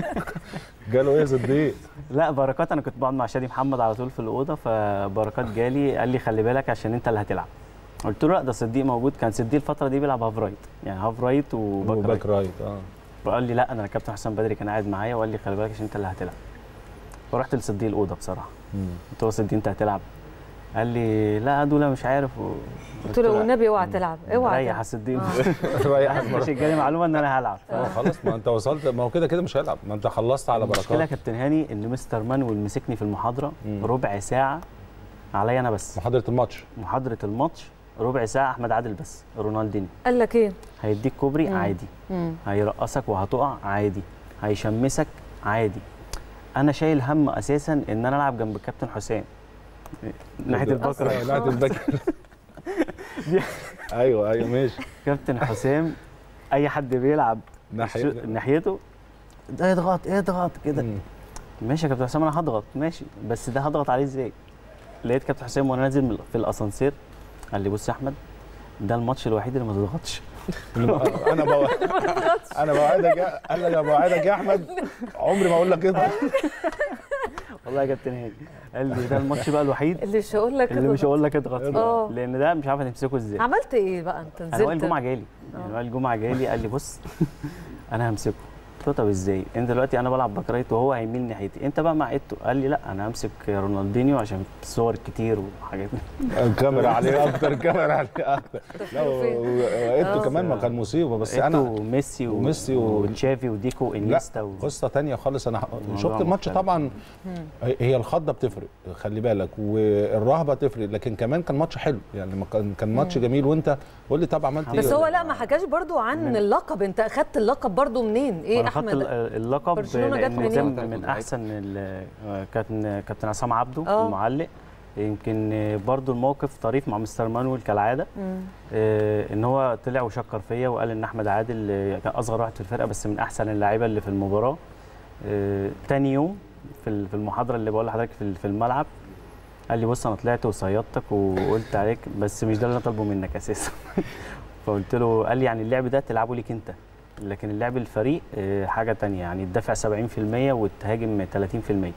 جاله ايه صديق؟ لا بركات انا كنت بقعد مع شادي محمد على طول في الاوضه فبركات جالي قال لي خلي بالك عشان انت اللي هتلعب قلت له لا ده صديق موجود كان صديق الفتره دي بيلعب هاف رايت يعني هاف رايت وباك رايت وباك رايت اه فقال لي لا انا الكابتن حسام بدري كان قاعد معايا وقال لي خلي بالك عشان انت اللي هتلعب فرحت لصديق الاوضه بصراحه مم. قلت له صديق انت هتلعب قال لي لا دول مش عارف و... قلت له والنبي اوعى تلعب اوعى ريح يا تلعب. صديق آه. ريح مش جالي معلومه ان انا هلعب آه، خلاص ما انت وصلت ما هو كده كده مش هيلعب ما انت خلصت على المشكله يا بركات كابتن هاني ان مستر مانويل مسكني في المحاضره مم. ربع ساعه عليا انا بس محاضره الماتش محاضره الماتش ربع ساعه احمد عادل بس رونالدينيو قال لك ايه هيديك كوبري مم. عادي مم. هيرقصك وهتقع عادي هيشمسك عادي انا شايل هم اساسا ان انا العب جنب الكابتن حسام ناحيه ده- البكره آه، ناحيه البكره دي- ايوه ايوه ماشي كابتن حسام اي حد بيلعب ناحيه الش- ناحيته ده يضغط اضغط كده مم. ماشي يا كابتن حسام انا هضغط ماشي بس ده هضغط عليه ازاي لقيت كابتن حسام وانا نازل من- في الاسانسير قال لي بص يا احمد ده الماتش الوحيد اللي ما تضغطش انا بو... انا بوعدك يا- قال لك بوعدك يا احمد عمري ما اقول لك اضغط والله يا كابتن هاني قال لي ده الماتش بقى الوحيد اللي مش هقول لك اللي مش هقول لك اضغط آه. فيه لان ده مش عارف هتمسكه ازاي عملت ايه بقى انت انا وائل نزلت الجمعه جالي يعني وائل الجمعه جالي قال لي بص انا همسكه قلت له طب ازاي انت دلوقتي انا بلعب باك رايت وهو هيميل ناحيتي انت بقى مع ايتو قال لي لا انا همسك رونالدينيو عشان صور كتير وحاجات الكاميرا عليه اكتر الكاميرا عليه اكتر لا تفكروا فين؟ وانتوا آه. كمان ما كان مصيبه بس ايتو انا وميسي و- وميسي و- وتشافي وديكو لا وانيستا و... قصه تانية خالص انا الموضوع شفت الماتش مختلف. طبعا هي الخضه بتفرق خلي بالك والرهبه تفرق لكن كمان كان ماتش حلو يعني ما كان كان ماتش جميل وانت قول لي طب عملت ايه بس هو لا ما حكاش برضو عن اللقب انت اخدت اللقب برضو منين ايه انا خدت ال- احمد اللقب برشلونة جت لان منين؟ كان كنت من لعيب. احسن ال- كابتن كابتن عصام عبده آه. المعلق يمكن برضو الموقف طريف مع مستر مانويل كالعاده مم. آه، ان هو طلع وشكر فيا وقال ان احمد عادل آه، كان اصغر واحد في الفرقه بس من احسن اللعيبه اللي في المباراه آه، تاني يوم في ال- في المحاضره اللي بقول لحضرتك في ال- في الملعب قال لي بص انا طلعت وصيدتك وقلت عليك بس مش ده اللي انا طالبه منك اساسا فقلت له قال لي يعني اللعب ده تلعبه ليك انت لكن اللعب الفريق آه، حاجه تانية يعني تدافع 70% وتهاجم 30%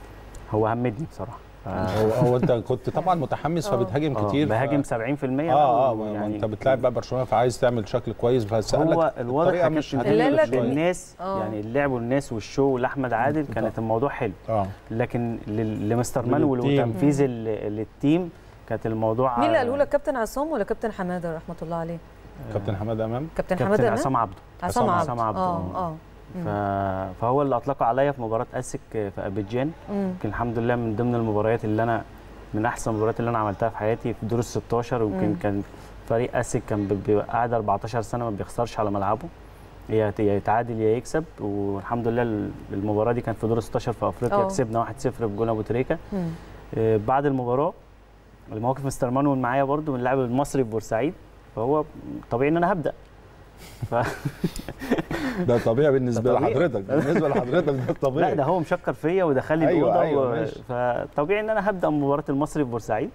هو همدني بصراحه ف- هو هو انت كنت طبعا متحمس آه. فبتهاجم آه، كتير ف- بهاجم 70% اه اه و- ما انت بتلاعب بقى برشلونه فعايز تعمل شكل كويس فسالك هو الواضح الطريقه يا مش كابتن لا، لا، هتنجح كان- شوية. الناس آه. يعني اللعب والناس والشو لاحمد عادل كانت الموضوع حلو اه لكن لل- لمستر مانويل للتيم. وتنفيذ ال- للتيم كانت الموضوع مين اللي قاله لك كابتن عصام ولا كابتن حماده رحمه الله عليه كابتن حماد امام كابتن كابتن حماده عصام عبده عصام عبد عصام عبده، اه آه. اه ف... فهو اللي اطلقه عليا في مباراه اسك في ابيجان مم. يمكن الحمد لله من ضمن المباريات اللي انا من احسن المباريات اللي انا عملتها في حياتي في دور ال 16 ويمكن مم. كان فريق اسك كان بي- بيبقى قاعد 14 سنه ما بيخسرش على ملعبه يا يا يتعادل يا يكسب والحمد لله ال- المباراه دي كانت في دور ال 16 في افريقيا آه. كسبنا 1-0 بجون ابو تريكه مم. آه، بعد المباراه المواقف مستر مانويل معايا برضو من اللاعب المصري في بورسعيد فهو طبيعي ان انا هبدا ف... ده طبيعي بالنسبه ده طبيعي. لحضرتك بالنسبه لحضرتك ده لا طبيعي ده هو مشكر فيا ودخل لي أيوة، الاوضه أيوة، و... ماشي. فطبيعي ان انا هبدا مباراه المصري في بورسعيد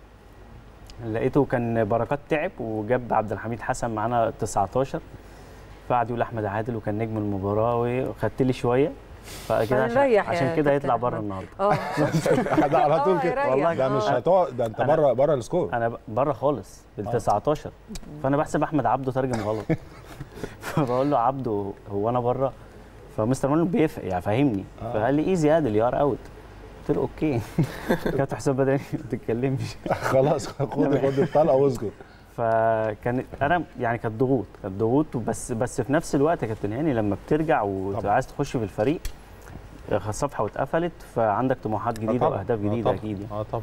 لقيته كان بركات تعب وجاب عبد الحميد حسن معانا 19 فقعد يقول احمد عادل وكان نجم المباراه وخدت لي شويه فكده عشان, هنريح يا عشان كده كابتن يطلع بره أحمد. النهارده اه ده على طول آه، كده يريح. والله ده مش آه. هتقعد ده انت أنا- بره بره السكور انا ب- بره خالص بال 19 فانا بحسب احمد عبده ترجم غلط فبقول له عبده هو انا بره فمستر مانويل بيفهم يعني فاهمني آه. فقال لي ايزي ادل يو ار اوت قلت له اوكي كابتن حسام بدني ما تتكلمش خلاص خد خد الطلقه واسكت فكان انا يعني كانت ضغوط كانت ضغوط بس بس في نفس الوقت يا كابتن هاني لما بترجع طبعا. وعايز تخش في الفريق الصفحه واتقفلت فعندك طموحات آه جديده طبعاً. واهداف آه جديده طبعاً. اكيد يعني. اه طبعا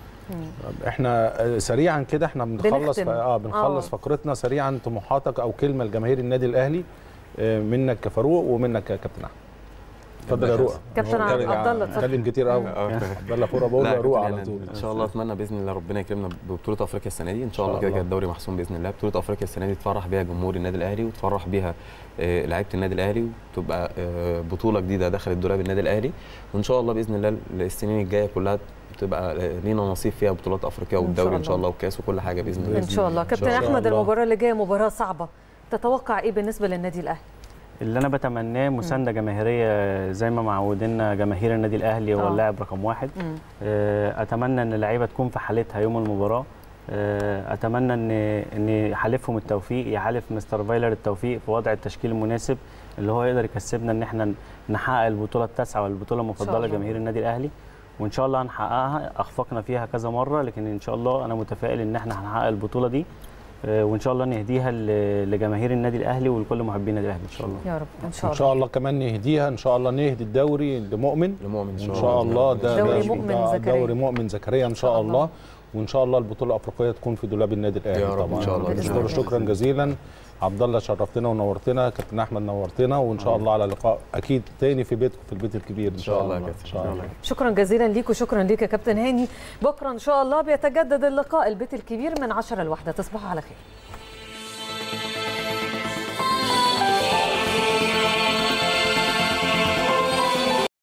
طب احنا آه، سريعا كده احنا بنخلص بنختم. اه بنخلص آه. فقرتنا سريعا طموحاتك او كلمه لجماهير النادي الاهلي آه، منك كفاروق ومنك يا كابتن احمد اتفضل يا رؤى كابتن هو عبد اتكلم- الله، اتفضل. اتكلم كتير قوي آه. عبد الله فوره بقول لا له يا يا رؤى كابتن على أنا طول ان شاء الله اتمنى باذن الله ربنا يكرمنا ببطوله افريقيا السنه دي ان شاء إن الله شاء كده كده الله. الدوري محسوم باذن الله بطوله افريقيا السنه دي تفرح بيها جمهور النادي الاهلي وتفرح بيها آه، لعيبه النادي الاهلي وتبقى آه، بطوله جديده دخلت دولاب النادي الاهلي وان شاء الله باذن الله السنين الجايه كلها تبقى آه، لينا نصيب فيها بطولات افريقيا إن شاء والدوري ان الله. شاء الله والكاس وكل حاجه باذن الله ان شاء الله كابتن شاء احمد الله. المباراه اللي جايه مباراه صعبه تتوقع ايه بالنسبه للنادي الاهلي اللي انا بتمناه مسانده جماهيريه زي ما معودنا جماهير النادي الاهلي هو آه. اللاعب رقم واحد مم. آه، اتمنى ان اللعيبه تكون في حالتها يوم المباراه آه، اتمنى ان ان يحالفهم التوفيق يحالف مستر فايلر التوفيق في وضع التشكيل المناسب اللي هو يقدر يكسبنا ان احنا نحقق البطوله التاسعه والبطوله المفضله الله. لجماهير النادي الاهلي وان شاء الله هنحققها اخفقنا فيها كذا مره لكن ان شاء الله انا متفائل ان احنا هنحقق البطوله دي آه، وان شاء الله نهديها ل- لجماهير النادي الاهلي ولكل محبين النادي الاهلي ان شاء الله يا رب ان شاء ان الله شاء الله كمان نهديها ان شاء الله نهدي الدوري لمؤمن لمؤمن ان شاء الله ده دوري ده- مؤمن ده زكريا. دوري مؤمن زكريا ان شاء شاء الله وان شاء الله البطوله الافريقيه تكون في دولاب النادي الاهلي يا رب، طبعا إن شاء الله. بإذن بشكر الله. شكرا جزيلا عبد الله شرفتنا ونورتنا كابتن احمد نورتنا وان شاء الله على لقاء اكيد تاني في بيتكم في البيت الكبير ان شاء الله يا ان كابتن. شاء الله شكرا جزيلا ليك وشكرا ليك يا كابتن هاني بكره ان شاء الله بيتجدد اللقاء البيت الكبير من 10 لواحدة تصبحوا على خير